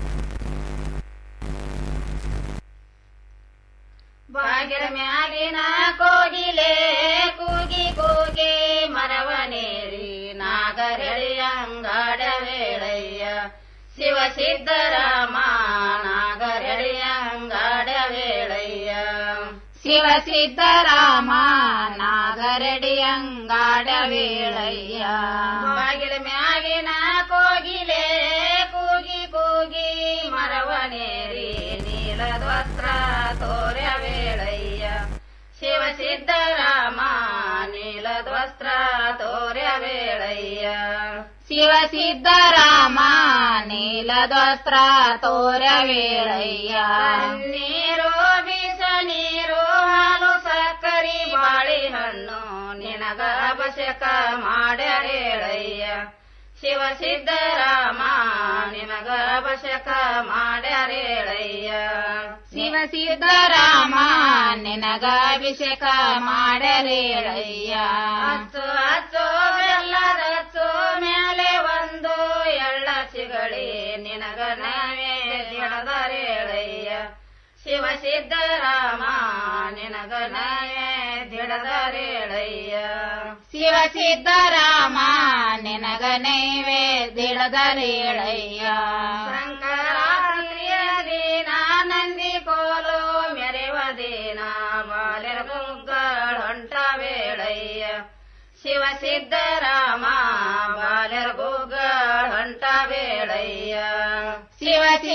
ಬಾಗಿಲ ಮ್ಯಾಗಿನ ಕೋಗಿಲೆ ಕೂಗಿ ಕೂಗಿ ಮರವನೇರಿ ನಾಗರಳಿ ಅಂಗಾಡ ವೇಳಯ್ಯ ಶಿವ ಸಿದ್ದರಾಮ ನಾಗರಳಿ ಅಂಗಾಡ ವೇಳಯ್ಯ ಶಿವ ಸಿದ್ದರಾಮ ನಾಗರಡಿ ಅಂಗಾಡ ವೇಳಯ್ಯ ಬಾಗಿಲ ಮ್ಯಾಗಿನ ಕೋಗಿಲೆ ಕೂಗಿ ಕೂಗಿ ಮರವನೇರಿ ನೀಲದ ವಸ್ತ್ರ ತೋರ್ಯ ವೇಳಯ್ಯ ಶಿವ ಸಿದ್ದರಾಮ ನೀಲದ ವಸ್ತ್ರ ತೋರ್ಯ ವೇಳಯ್ಯ ಶಿವ ಸಿದ್ದರಾಮ ನೀಲದ ವಸ್ತ್ರ ತೋರ್ಯ ವೇಳಯ್ಯ ನೀರು ಬೀಸ ನೀರು ಹಾಲು ಸಕ್ಕರಿ ಬಾಳೆಹಣ್ಣು ನಿನಗ ಅಭಿಷೇಕ ಮಾಡ್ಯಾರೇಳಯ್ಯ ಶಿವ ಸಿದ್ದರಾಮ ನಿನಗ ಅಭಿಷೇಕ ಮಾಡ್ಯಾರೇಳಯ್ಯ ಶಿವ ಸಿದ್ದರಾಮ ನಿನಗ ಅಭಿಷೇಕ ಮಾಡ್ಯಾರೇಳಯ್ಯ ಹಚ್ಚು ಹಚ್ಚು ಬೆಲ್ಲದ ಹಚ್ಚು ಮೇಲೆ ಒಂದು ಎಳ್ಳ ಸಿಗಳಿ ನಿನಗ ನಾವೇ ದಿಡದರೇಳಯ್ಯ ಶಿವ ಸಿದ್ದರಾಮ ನಿನಗ ನಾವೇ ದಿಡದರೇಳಯ್ಯ ಶಿವ ಸಿದ್ದರಾಮ ನಿನಗ ನೈವೇದ್ಯದರೇಳಯ್ಯ ಸಂಕರಾತ್ರಿಯ ದಿನ ನಂದಿ ಕೋಲು ಮೆರೆವ ದಿನ ಬಾಲೆರ ಗುಗ್ಗಳ ಹೊಂಟ ವೇಳಯ್ಯ ಶಿವ ಸಿದ್ದರಾಮ ಬಾಲೆರ ಗುಗ್ಗಳ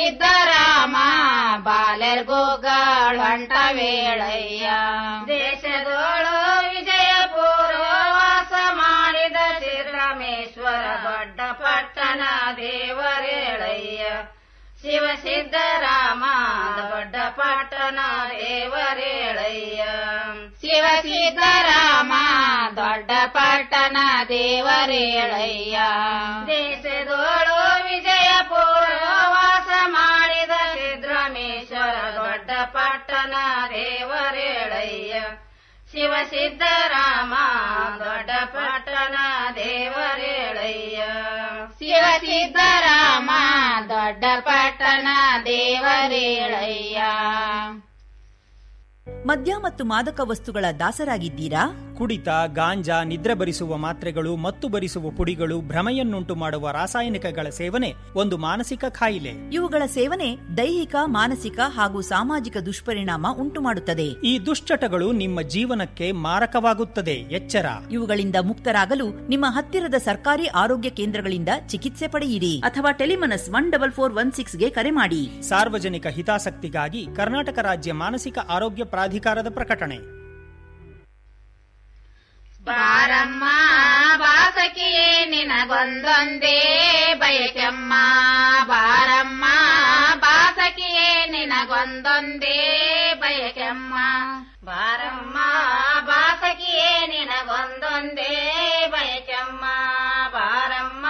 ಸಿದ್ದರಾಮ ಬಾಲೆರ್ಗೋಗಳು ಹೊಂಟ ವೇಳಯ್ಯ ದೇಶದೋಳು ವಿಜಯಪುರ ವಾಸ ಮಾಡಿದ ಶ್ರೀರಾಮೇಶ್ವರ ದೊಡ್ಡ ಪಟ್ಟಣ ದೇವರೇಳಯ್ಯ ಶಿವ ಸಿದ್ದರಾಮ ದೊಡ್ಡ ಪಟ್ಟಣ ದೇವರೇಳಯ್ಯ ಶಿವ ಸಿದ್ದರಾಮ ದೊಡ್ಡ ಪಟ್ಟಣ ದೇವರೇಳಯ್ಯ ದೇಶದೋಳು ವಿಜಯಪುರ ವಾಸ ಮಾಡಿದ ಸಿದ್ದರಾಮೇಶ್ವರ ದೊಡ್ಡ ಪಟ್ಟಣ ದೇವರೇಳಯ್ಯ ಶಿವ ಸಿದ್ದರಾಮ ದೊಡ್ಡ ಪಟ್ಟಣ ದೇವರೇಳಯ್ಯ ಶಿವ ಸಿದ್ದರಾಮ ದೊಡ್ಡ ಪಟ್ಟಣ ದೇವರೇಳಯ್ಯ ಮದ್ಯ ಮತ್ತು ಮಾದಕ ವಸ್ತುಗಳ ದಾಸರಾಗಿದ್ದೀರಾ ಕುಡಿತ ಗಾಂಜಾ ನಿದ್ರೆ ಬರಿಸುವ ಮಾತ್ರೆಗಳು ಮತ್ತು ಬರಿಸುವ ಪುಡಿಗಳು ಭ್ರಮೆಯನ್ನುಂಟು ಮಾಡುವ ರಾಸಾಯನಿಕಗಳ ಸೇವನೆ ಒಂದು ಮಾನಸಿಕ ಕಾಯಿಲೆ ಇವುಗಳ ಸೇವನೆ ದೈಹಿಕ ಮಾನಸಿಕ ಹಾಗೂ ಸಾಮಾಜಿಕ ದುಷ್ಪರಿಣಾಮ ಉಂಟುಮಾಡುತ್ತದೆ ಈ ದುಶ್ಚಟಗಳು ನಿಮ್ಮ ಜೀವನಕ್ಕೆ ಮಾರಕವಾಗುತ್ತದೆ ಎಚ್ಚರ ಇವುಗಳಿಂದ ಮುಕ್ತರಾಗಲು ನಿಮ್ಮ ಹತ್ತಿರದ ಸರ್ಕಾರಿ ಆರೋಗ್ಯ ಕೇಂದ್ರಗಳಿಂದ ಚಿಕಿತ್ಸೆ ಪಡೆಯಿರಿ ಅಥವಾ TeleMANAS one double four one ಸಿಕ್ಸ್ಗೆ ಕರೆ ಮಾಡಿ ಸಾರ್ವಜನಿಕ ಹಿತಾಸಕ್ತಿಗಾಗಿ ಕರ್ನಾಟಕ ರಾಜ್ಯ ಮಾನಸಿಕ ಆರೋಗ್ಯ ಪ್ರಾಧಿಕಾರದ ಪ್ರಕಟಣೆ ಬಾರಮ್ಮ ಬಾಸಕಿಯೇ ನಿನಗೊಂದೊಂದೇ ಬಯಕೆಮ್ಮ ಬಾರಮ್ಮ ಬಾಸಕಿಯೇ ನಿನಗೊಂದೊಂದೇ ಬಯಕೆಮ್ಮ ಬಾರಮ್ಮ ಬಾಸಕಿಯೇ ನಿನಗೊಂದೊಂದೇ ಬಯಕೆಮ್ಮ ಬಾರಮ್ಮ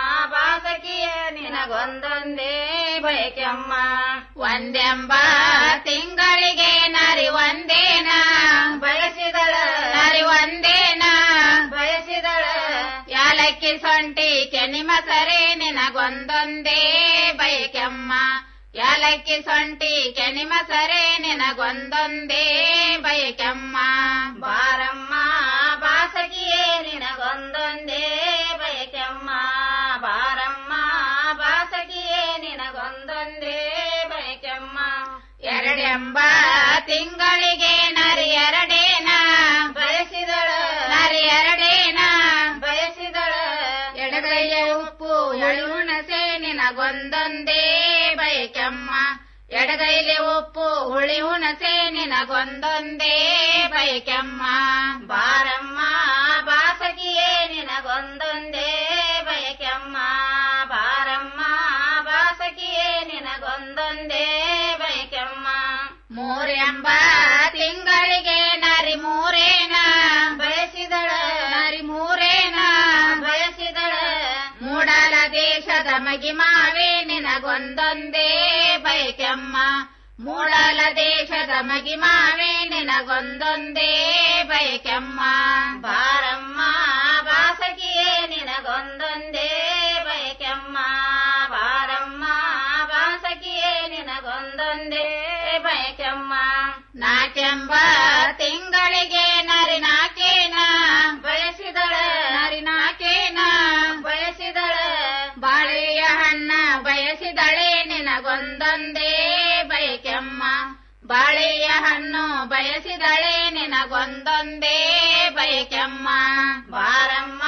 ಬಾಸಕಿಯೇ ನಿನಗೊಂದೊಂದೇ ಬಯಕೆಮ್ಮ ಒಂದೆಂಬ ತಿಂಗಳಿಗೆ ನರಿ ಒಂದೇನ ಬಯಸಿದಳ ನರಿ ಒಂದೇನ ಬಯಸಿದಳ ಯಾಲಕ್ಕಿ ಸೊಂಟಿ ಕೆಣಿಮ ಸರಿ ನಿನಗೊಂದೊಂದೇ ಬಯಕೆಮ್ಮ ಯಾಲಕ್ಕಿ ಸೊಂಟಿ ಕೆಣಿಮ ಸರಿ ನಿನಗೊಂದೊಂದೇ ಬಯಕೆಮ್ಮ ಬಾರಮ್ಮ ಬಾಸಗಿಯೇ ನಿನಗೊಂದೊಂದೇ ಬಯಕೆಮ್ಮ ಬಾರಮ್ಮ ಬಾಸಗಿಯೇ ನಿನಗೊಂದೊಂದೇ ಬಯಕೆಮ್ಮ ಎರಡೆಂಬ ತಿಂಗಳಿಗೆ ನರಿ ಎರಡೇನ ಬಯಸಿದಳ ನರಿ ಎರಡೇನ ಬಯಸಿದಳ ಎಡಗೈಯ ಉಪ್ಪು ಎಳುಣಸೆ ನಿನಗೊಂದೊಂದೇ ಬಯಕೆಮ್ಮ ಎಡಗೈಲಿ ಉಪ್ಪು ಹುಳಿ ಹುಣಸೆ ನಿನಗೊಂದೊಂದೇ ಬಯಕೆಮ್ಮ ಬಾರಮ್ಮ ಬಾಸಗಿಯೇ ನಿನಗೊಂದೊಂದೇ ಬಯಕೆಮ್ಮ ಬಾರಮ್ಮ ಬಾಸಗಿಯೇ ನಿನಗೊಂದೊಂದೇ ಬಯಕೆಮ್ಮ ಮೂರೆಂಬ ತಿಂಗಳಿಗೆ ನರಿ ಮೂರೇನ ಬಯಸಿದಳ ನರಿ ಮೂರೇನ ಬಯಸಿದಳ ಮೂಡಲ ದೇಶದ ಮಗಿಮಾವೆ ನಿನಗೊಂದೊಂದೇ ಬಯಕೆಮ್ಮ ಮೂಡಲ ದೇಶದ ಮಗಿಮಾವೆ ನಿನಗೊಂದೊಂದೇ ಬಯಕೆಮ್ಮ ಬಾರಮ್ಮ ಬಾಸಗಿಯೇ ನಿನಗೊಂದೊಂದೇ ಬಯಕೆಮ್ಮ ಬಾರಮ್ಮ ಬಾಸಗಿಯೇ ನಿನಗೊಂದೊಂದೇ ಬಯಕೆಮ್ಮ ನಾಕೆಂಬ ತಿಂಗಳಿಗೆ ನರಿ ನಾಕೇನ ಬಯಸಿದಳ ನರಿ ನಾಕೇನ ಬಯಸಿದಳ ಬಾಳೆಯ ಹಣ್ಣ ಬಯಸಿದಳೆ ನಿನಗೊಂದೊಂದೇ ಬಯಕೆಮ್ಮ ಬಾಳೆಯ ಹಣ್ಣು ಬಯಸಿದಳೆ ನಿನಗೊಂದೊಂದೇ ಬಯಕೆಮ್ಮ ಬಾರಮ್ಮ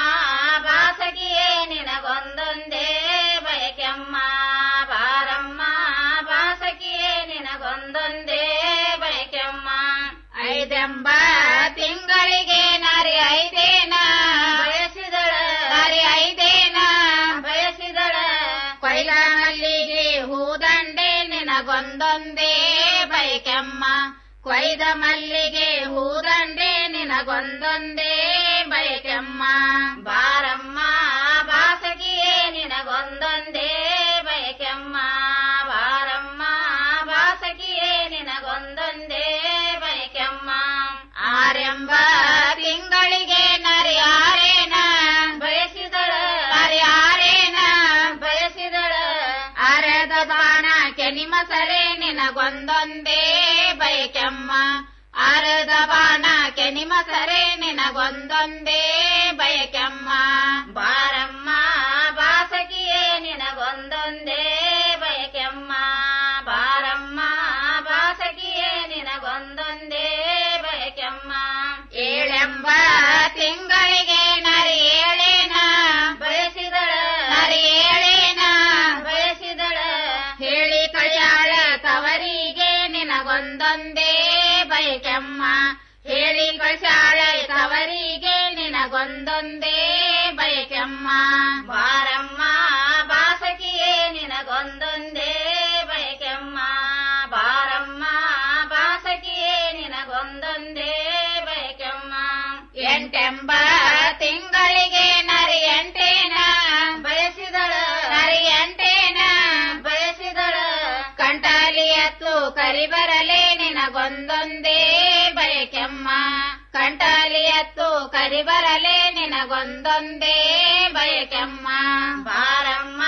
ಬಾಸಗಿಯೇ ನಿನಗೊಂದೊಂದೇ ಬಯಕೆಮ್ಮ ಬಾರಮ್ಮ ಬಾಸಗಿಯೇ ನಿನಗೊಂದೊಂದೇ ಬಯಕೆಮ್ಮ ಐದೆಂಬ ತಿಂಗಳಿಗೆ ನರಿ ಐದೇನ ಬಯಸಿದಳ ನರಿ ಐದೇನ ಬಯಸಿದಳ ಕೊಯ್ಲ ಮಲ್ಲಿಗೆ ಹೂದಂಡೆ ನಿನಗೊಂದೊಂದೇ ಬಯಕೆಮ್ಮ ಕೊಯ್ದ ಮಲ್ಲಿಗೆ ಹೂದಂಡೆ ನಿನಗೊಂದೊಂದೇ ಬಯಕೆಮ್ಮ ಬಾರಮ್ಮ ಬಾಸಗಿಯೇ ನಿನಗೊಂದೊಂದೇ ಬಯಕೆಮ್ಮ ಬಾರಮ್ಮ ಬಾಸಗಿಯೇ ನಿನಗೊಂದೊಂದೇ ಬಯಕೆಮ್ಮ ಆರೆಂಬ ತಿಂಗಳಿಗೆ ನರಿ ಆರೇನ ಬಯಸಿದಳ ನರಿ ಆರೇನ ಬಯಸಿದಳ ಅರೆದ ಬಾಣ ಕೆನಿಮ ಸರೆ ನಿನಗೊಂದೊಂದೇ ಬಯಕೆಮ್ಮ ಅರೆದ ಬಾಣ ಕೆನಿಮ ಸರೆ ನಿನಗೊಂದೊಂದೇ ಬಯಕೆಮ್ಮ ಬಾರಮ್ಮ ಬಾಸಗಿಯೇ ನಿನಗೊಂದೊಂದೇ ಬಯಕೆಮ್ಮ ಬಾರಮ್ಮ ಬಾಸಗಿಯೇ ನಿನಗೊಂದೊಂದೇ ಬಯಕೆಮ್ಮ ಏಳೆಂಬ ತಿಂಗಳಿಗೆ ನರಿ ಏಳೇನ ಬಯಸಿದಳ ನರಿ ಏಳೇನ ಬಯಸಿದಳ ಹೇಳಿ ಕಳಿಯ ಕಳಶಾಳೆ ತವರಿಗೆ ನಿನಗೊಂದೊಂದೇ ಬಯಕೆಮ್ಮ ಬಾರಮ್ಮ ಬಾಸಕಿಯೇ ನಿನಗೊಂದೊಂದೇ ಬಯಕೆಮ್ಮ ಬಾರಮ್ಮ ಬಾಸಕಿಯೇ ನಿನಗೊಂದೊಂದೇ ಬಯಕೆಮ್ಮ ಎಂಟೆಂಬ ತಿಂಗಳಿಗೆ ನರಿ ಎಂಟೇನ ಬಯಸಿದಳ ನರಿ ಎಂಟೇನ ಬಯಸಿದಳ ಕಂಟಾಲಿ ಎತ್ತು ಕರಿ ಬರಲೇ ನಿನಗೊಂದೊಂದೇ ಬಯಕೆಮ್ಮ ಕಂಟಾಲಿ ಎತ್ತು ಕರಿ ಬರಲೇ ನಿನಗೊಂದೊಂದೇ ಬಯಕೆಮ್ಮ ಬಾರಮ್ಮ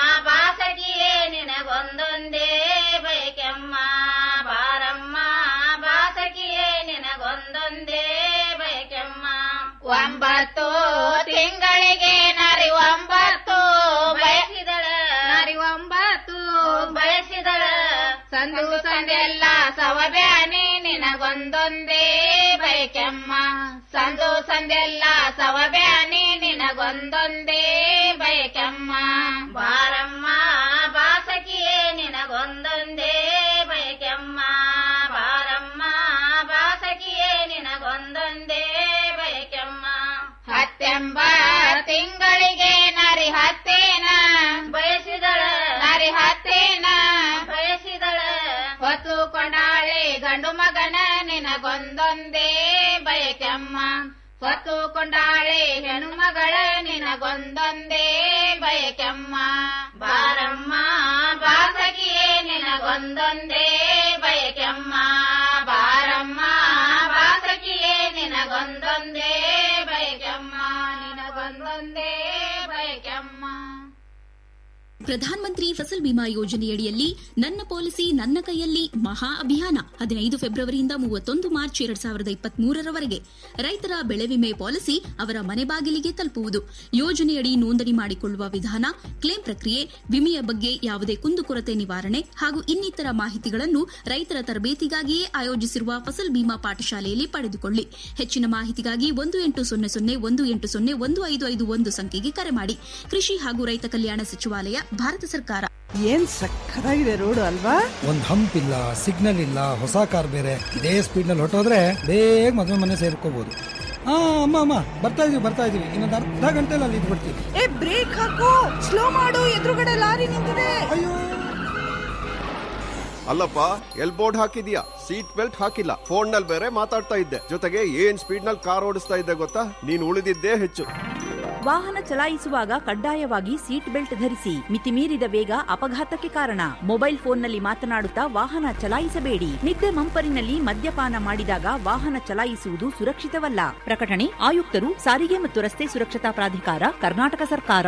ಬಾಸಗಿಯೇ ನಿನಗೊಂದೊಂದೇ ಬಯಕೆಮ್ಮ ಬಾರಮ್ಮ ಬಾಸಗಿಯೇ ನಿನಗೊಂದೊಂದೇ ಬಯಕೆಮ್ಮ ಒಂಬತ್ತು ತಿಂಗಳಿಗೆ ನರಿ ಒಂಬತ್ತು ಬಯಸಿದಳ ನರಿ ಒಂಬತ್ತು ಬಯಸಿದಳ ಸಂದು ಸಂದೆಲ್ಲ ಸವಬ್ಯಾನಿ ನಿನಗೊಂದೊಂದೇ ಬಯಕೆಮ್ಮ ಸಂದು ಸಂದೆಲ್ಲ ಸವಬ್ಯಾನಿ ನಿನಗೊಂದೊಂದೇ ಬಯಕೆಮ್ಮ ಬಾರಮ್ಮ ಬಾಸಕಿಯೇ ನಿನಗೊಂದೊಂದೇ ಬಯಕೆಮ್ಮ ಬಾರಮ್ಮ ಬಾಸಕಿಯೇ ನಿನಗೊಂದೊಂದೇ ಬಯಕೆಮ್ಮ ಹತ್ತೆಂಬ ತಿಂಗಳಿಗೆ ನರಿ ಹತ್ತೇನ ಬಯಸಿದಳ ನರಿ ಹತ್ತೇನ ಬಯಸಿದಳ ಹೊತ್ತು ಕೊಂಡಾಳೆ ಗಂಡು ಮಗನ ನಿನಗೊಂದೊಂದೇ ಬಯಕೆಮ್ಮ ಹೊತ್ತು ಕೊಂಡಾಳೆ ಹೆಣ್ಣು ಮಗಳ ನಿನಗೊಂದೊಂದೇ ಬಯಕೆಮ್ಮ ಬಾರಮ್ಮ ಬಾಸಗಿಯೇ ನಿನಗೊಂದೊಂದೇ ಬಯಕೆಮ್ಮ ಬಾರಮ್ಮ ಬಾಸಗಿಯೇ ನಿನಗೊಂದೊಂದೇ ಬಯಕೆಮ್ಮ ನಿನಗೊಂದೊಂದೇ ಬಯಕೆಮ್ಮ ಪ್ರಧಾನಮಂತ್ರಿ ಫಸಲ್ ಬಿಮಾ ಯೋಜನೆಯಡಿಯಲ್ಲಿ ನನ್ನ ಪಾಲಿಸಿ ನನ್ನ ಕೈಯಲ್ಲಿ ಮಹಾ ಅಭಿಯಾನ ಹದಿನೈದು ಫೆಬ್ರವರಿಯಿಂದ ಮೂವತ್ತೊಂದು ಮಾರ್ಚ್ ಎರಡ್ ಸಾವಿರದ ಇಪ್ಪತ್ಮೂರರವರೆಗೆ ರೈತರ ಬೆಳೆ ವಿಮೆ ಪಾಲಿಸಿ ಅವರ ಮನೆ ಬಾಗಿಲಿಗೆ ತಲುಪುವುದು ಯೋಜನೆಯಡಿ ನೋಂದಣಿ ಮಾಡಿಕೊಳ್ಳುವ ವಿಧಾನ ಕ್ಲೇಮ್ ಪ್ರಕ್ರಿಯೆ ವಿಮೆಯ ಬಗ್ಗೆ ಯಾವುದೇ ಕುಂದುಕೊರತೆ ನಿವಾರಣೆ ಹಾಗೂ ಇನ್ನಿತರ ಮಾಹಿತಿಗಳನ್ನು ರೈತರ ತರಬೇತಿಗಾಗಿಯೇ ಆಯೋಜಿಸಿರುವ ಫಸಲ್ ಬಿಮಾ ಪಾಠಶಾಲೆಯಲ್ಲಿ ಪಡೆದುಕೊಳ್ಳಿ ಹೆಚ್ಚಿನ ಮಾಹಿತಿಗಾಗಿ ಒಂದು ಎಂಟು ಸೊನ್ನೆ ಸೊನ್ನೆ ಒಂದು ಎಂಟು ಸೊನ್ನೆ ಒಂದು ಐದು ಐದು ಒಂದು ಸಂಖ್ಯೆಗೆ ಕರೆ ಮಾಡಿ ಕೃಷಿ ಹಾಗೂ ರೈತ ಕಲ್ಯಾಣ ಸಚಿವಾಲಯ ಭಾರತ ಸರ್ಕಾರ ಏನ್ ಸಕ್ಕತ್ತಾಗಿದೆ ರೋಡ್ ಅಲ್ವಾ ಒಂದ್ ಹಂಪ್ ಇಲ್ಲ ಸಿಗ್ನಲ್ ಇಲ್ಲ ಹೊಸ ಕಾರ್ ಬೇರೆ ಇದೇ ಸ್ಪೀಡ್ ನಲ್ಲಿ ಹೊಟ್ಟೋದ್ರೆ ಬೇಗ ಮದುವೆ ಮನೆ ಸೇರ್ಕೋಬಹುದು ಹಾ ಅಮ್ಮ ಅಮ್ಮ ಬರ್ತಾ ಇದೀವಿ ಬರ್ತಾ ಇದೀವಿ ಇನ್ನೊಂದು ಅರ್ಧ ಗಂಟೆಲಿ ಅಲ್ಲಿ ಇದ್ಬಿಡ್ತೀವಿ ಏ ಬ್ರೇಕ್ ಹಾಕು ಸ್ಲೋ ಮಾಡು ಎದುರುಗಡೆ ಲಾರಿ ನಿಂತಿದೆ ಅಯ್ಯೋ ಅಲ್ಲಪ್ಪ ಎಲ್ ಬೋರ್ಡ್ ಹಾಕಿದ್ಯಾ ಸೀಟ್ ಬೆಲ್ಟ್ ಹಾಕಿಲ್ಲ ಫೋನ್ ನಲ್ಲಿ ಬೇರೆ ಮಾತಾಡ್ತಾ ಇದ್ದೆ ಜೊತೆಗೆ ಏನ್ ಸ್ಪೀಡ್ ನಲ್ಲಿ ಕಾರ್ ಓಡಿಸ್ತಾ ಇದ್ದೆ ಗೊತ್ತಾ ನೀನ್ ಉಳಿದಿದ್ದೇ ಹೆಚ್ಚು ವಾಹನ ಚಲಾಯಿಸುವಾಗ ಕಡ್ಡಾಯವಾಗಿ ಸೀಟ್ ಬೆಲ್ಟ್ ಧರಿಸಿ ಮಿತಿಮೀರಿದ ವೇಗ ಅಪಘಾತಕ್ಕೆ ಕಾರಣ ಮೊಬೈಲ್ ಫೋನ್ನಲ್ಲಿ ಮಾತನಾಡುತ್ತಾ ವಾಹನ ಚಲಾಯಿಸಬೇಡಿ ನಿದ್ದೆ ಮಂಪರಿನಲ್ಲಿ ಮದ್ಯಪಾನ ಮಾಡಿದಾಗ ವಾಹನ ಚಲಾಯಿಸುವುದು ಸುರಕ್ಷಿತವಲ್ಲ ಪ್ರಕಟಣೆ ಆಯುಕ್ತರು ಸಾರಿಗೆ ಮತ್ತು ರಸ್ತೆ ಸುರಕ್ಷತಾ ಪ್ರಾಧಿಕಾರ ಕರ್ನಾಟಕ ಸರ್ಕಾರ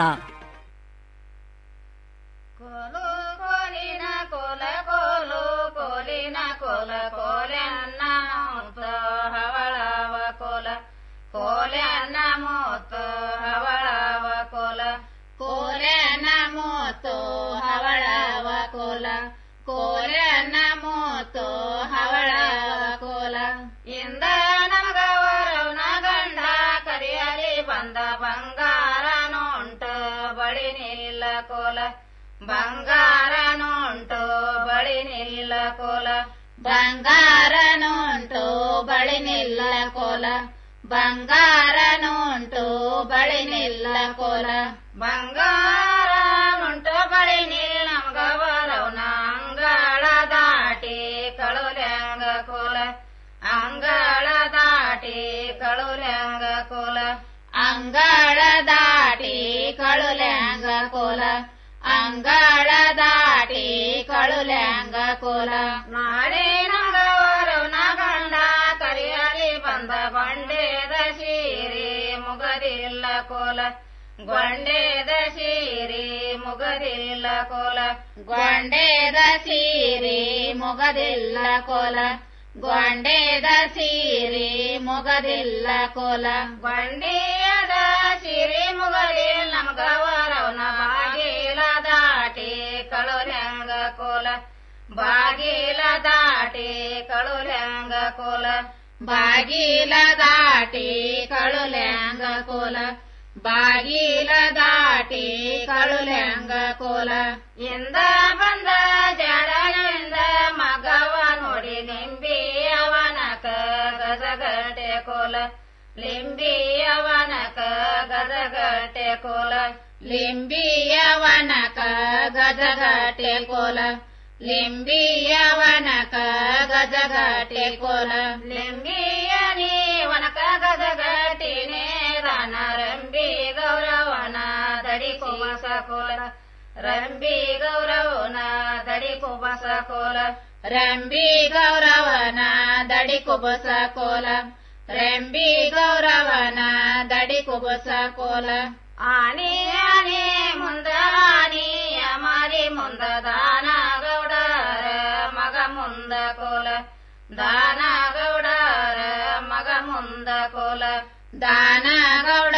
ಕೋಲಿನ ಕೋಲ ಕೋಲು ಕೋಲಿನ ಕೋಲ ಕೋಲೆನ್ನ ಮೂತ ಹವಳವ ಕೋಲ ಕೋಲೆನ್ನ ಮೂತ ಹವಳವ ಕೋಲ ಕೋಲೆನ್ನ ಮೂತು ಹವಳವ ಕೋಲ ಕೋಲೆನ್ನ ಮೂತು ಹವಳವ ಕೋಲ ಇಂದ ನಮಗ ವರವನ ಗಂಡ ಕರಿಯಲಿ ಬಂದ ಬಂಗಾರ ನೋಂಟ ಬಳಿ ನಿಲ್ಲ ಕೋಲ ಬಂಗಾರ ನೋಂಟು ಬಳಿ ನಿಲ್ಲ ಕೋಲ ಬಂಗಾರ ನೋಂಟು ಬಳಿ ನಿಲ್ಲ ಕೋಲ ಬಂಗಾರ ನೋಂಟು ಬಳಿ ನಿಲ್ಲ ಕೋಲ ಬಂಗಾರ ನೋಂಟು ಬಳಿ ನಿಲ್ಲ ನಮ್ಗ ಬರವನ ಅಂಗಳ ದಾಟಿ ಕಳುಲ್ಯಾಂಗ ಕೋಲ ಅಂಗಳ ದಾಟಿ ಕಳುಲ್ಯಾಂಗ ಕೋಲ ಅಂಗಳ ದಾಟಿ ಕಳುಲ್ಯಾಂಗ ಕೋಲ ಅಂಗಳ ದಾಟಿ ಕಳುಲ್ಯಾಂಗ ಕೋಲ ನಾಳೆ ನಗವರವನ ಗಂಡ ಕರಿಯಲಿ ಬಂದ ಬಂಡೇದ ಸೀರೆ ಮುಗದಿಲ್ಲ ಕೋಲ ಗೊಂಡೇದ ಸೀರೆ ಮುಗದಿಲ್ಲ ಕೋಲ ಗೊಂಡೇದ ಸೀರೆ ಮುಗದಿಲ್ಲ ಕೋಲ ಗೊಂಡೇದ ಸೀರೆ ಮುಗದಿಲ್ಲ ಕೋಲ ಗೊಂಡೆಯದ ಸೀರೆ ಮುಗದಿಲ್ಲ ನಮಗವರವನ ಬಾಗಿಲ ದಾಟಿ ಕಳುಲ್ಯಾಂಗ ಕೋಲ ಬಾಗಿಲ ದಾಟಿ ಕಳುಲ್ಯಾಂಗ ಕೋಲ ಬಾಗಿಲ ದಾಟಿ ಕಳುಲ್ಯಾಂಗ ಕೋಲ ಬಾಗಿಲ ದಾಟಿ ಕಳುಲ್ಯಾಂಗ ಕೋಲ ಇಂದ ಬಂದ ಜಡನಿಂದ ಮಗವ ನೋಡಿ ನಿಂಬಿ ಅವನಕ ಗಜಗಟೆ ಕೋಲ ಲಿಂಬಿಯವನಕ ಗದಗಟೆ ಕೋಲ ಲಿಂಬಿಯವನಕ ಗದಗಟೆ ಕೋಲ ಲಿಂಬಿಯವನಕ ಗದಗಟೆ ಕೋಲ ಲಿಂಬಿಯ ನೀವನಕ ಗದಗಟಿನೇ ರನ ರಂಬಿ ಗೌರವನ ದಡಿ ಕುಮಸ ಕೋಲ ರಂಬಿ ಗೌರವನ ದಡಿ ಕುಬಸ ಕೋಲ ರಂಬಿ ಗೌರವನ ದಡಿ ಕುಬಸ ಕೋಲ ರಂಬಿ ಗೌರವನ ದಡಿ ಕುಬಸ ಕೋಲ ಆನಿ ಆನಿ ಮುಂದ ಆನಿ ಅಮಾರಿ ಮುಂದ ದಾನ ಗೌಡರ ಮಗ ಮುಂದ ಕೋಲ ದಾನ ಗೌಡರ ಮಗ ಮುಂದ ಕೋಲ ದಾನ ಗೌಡ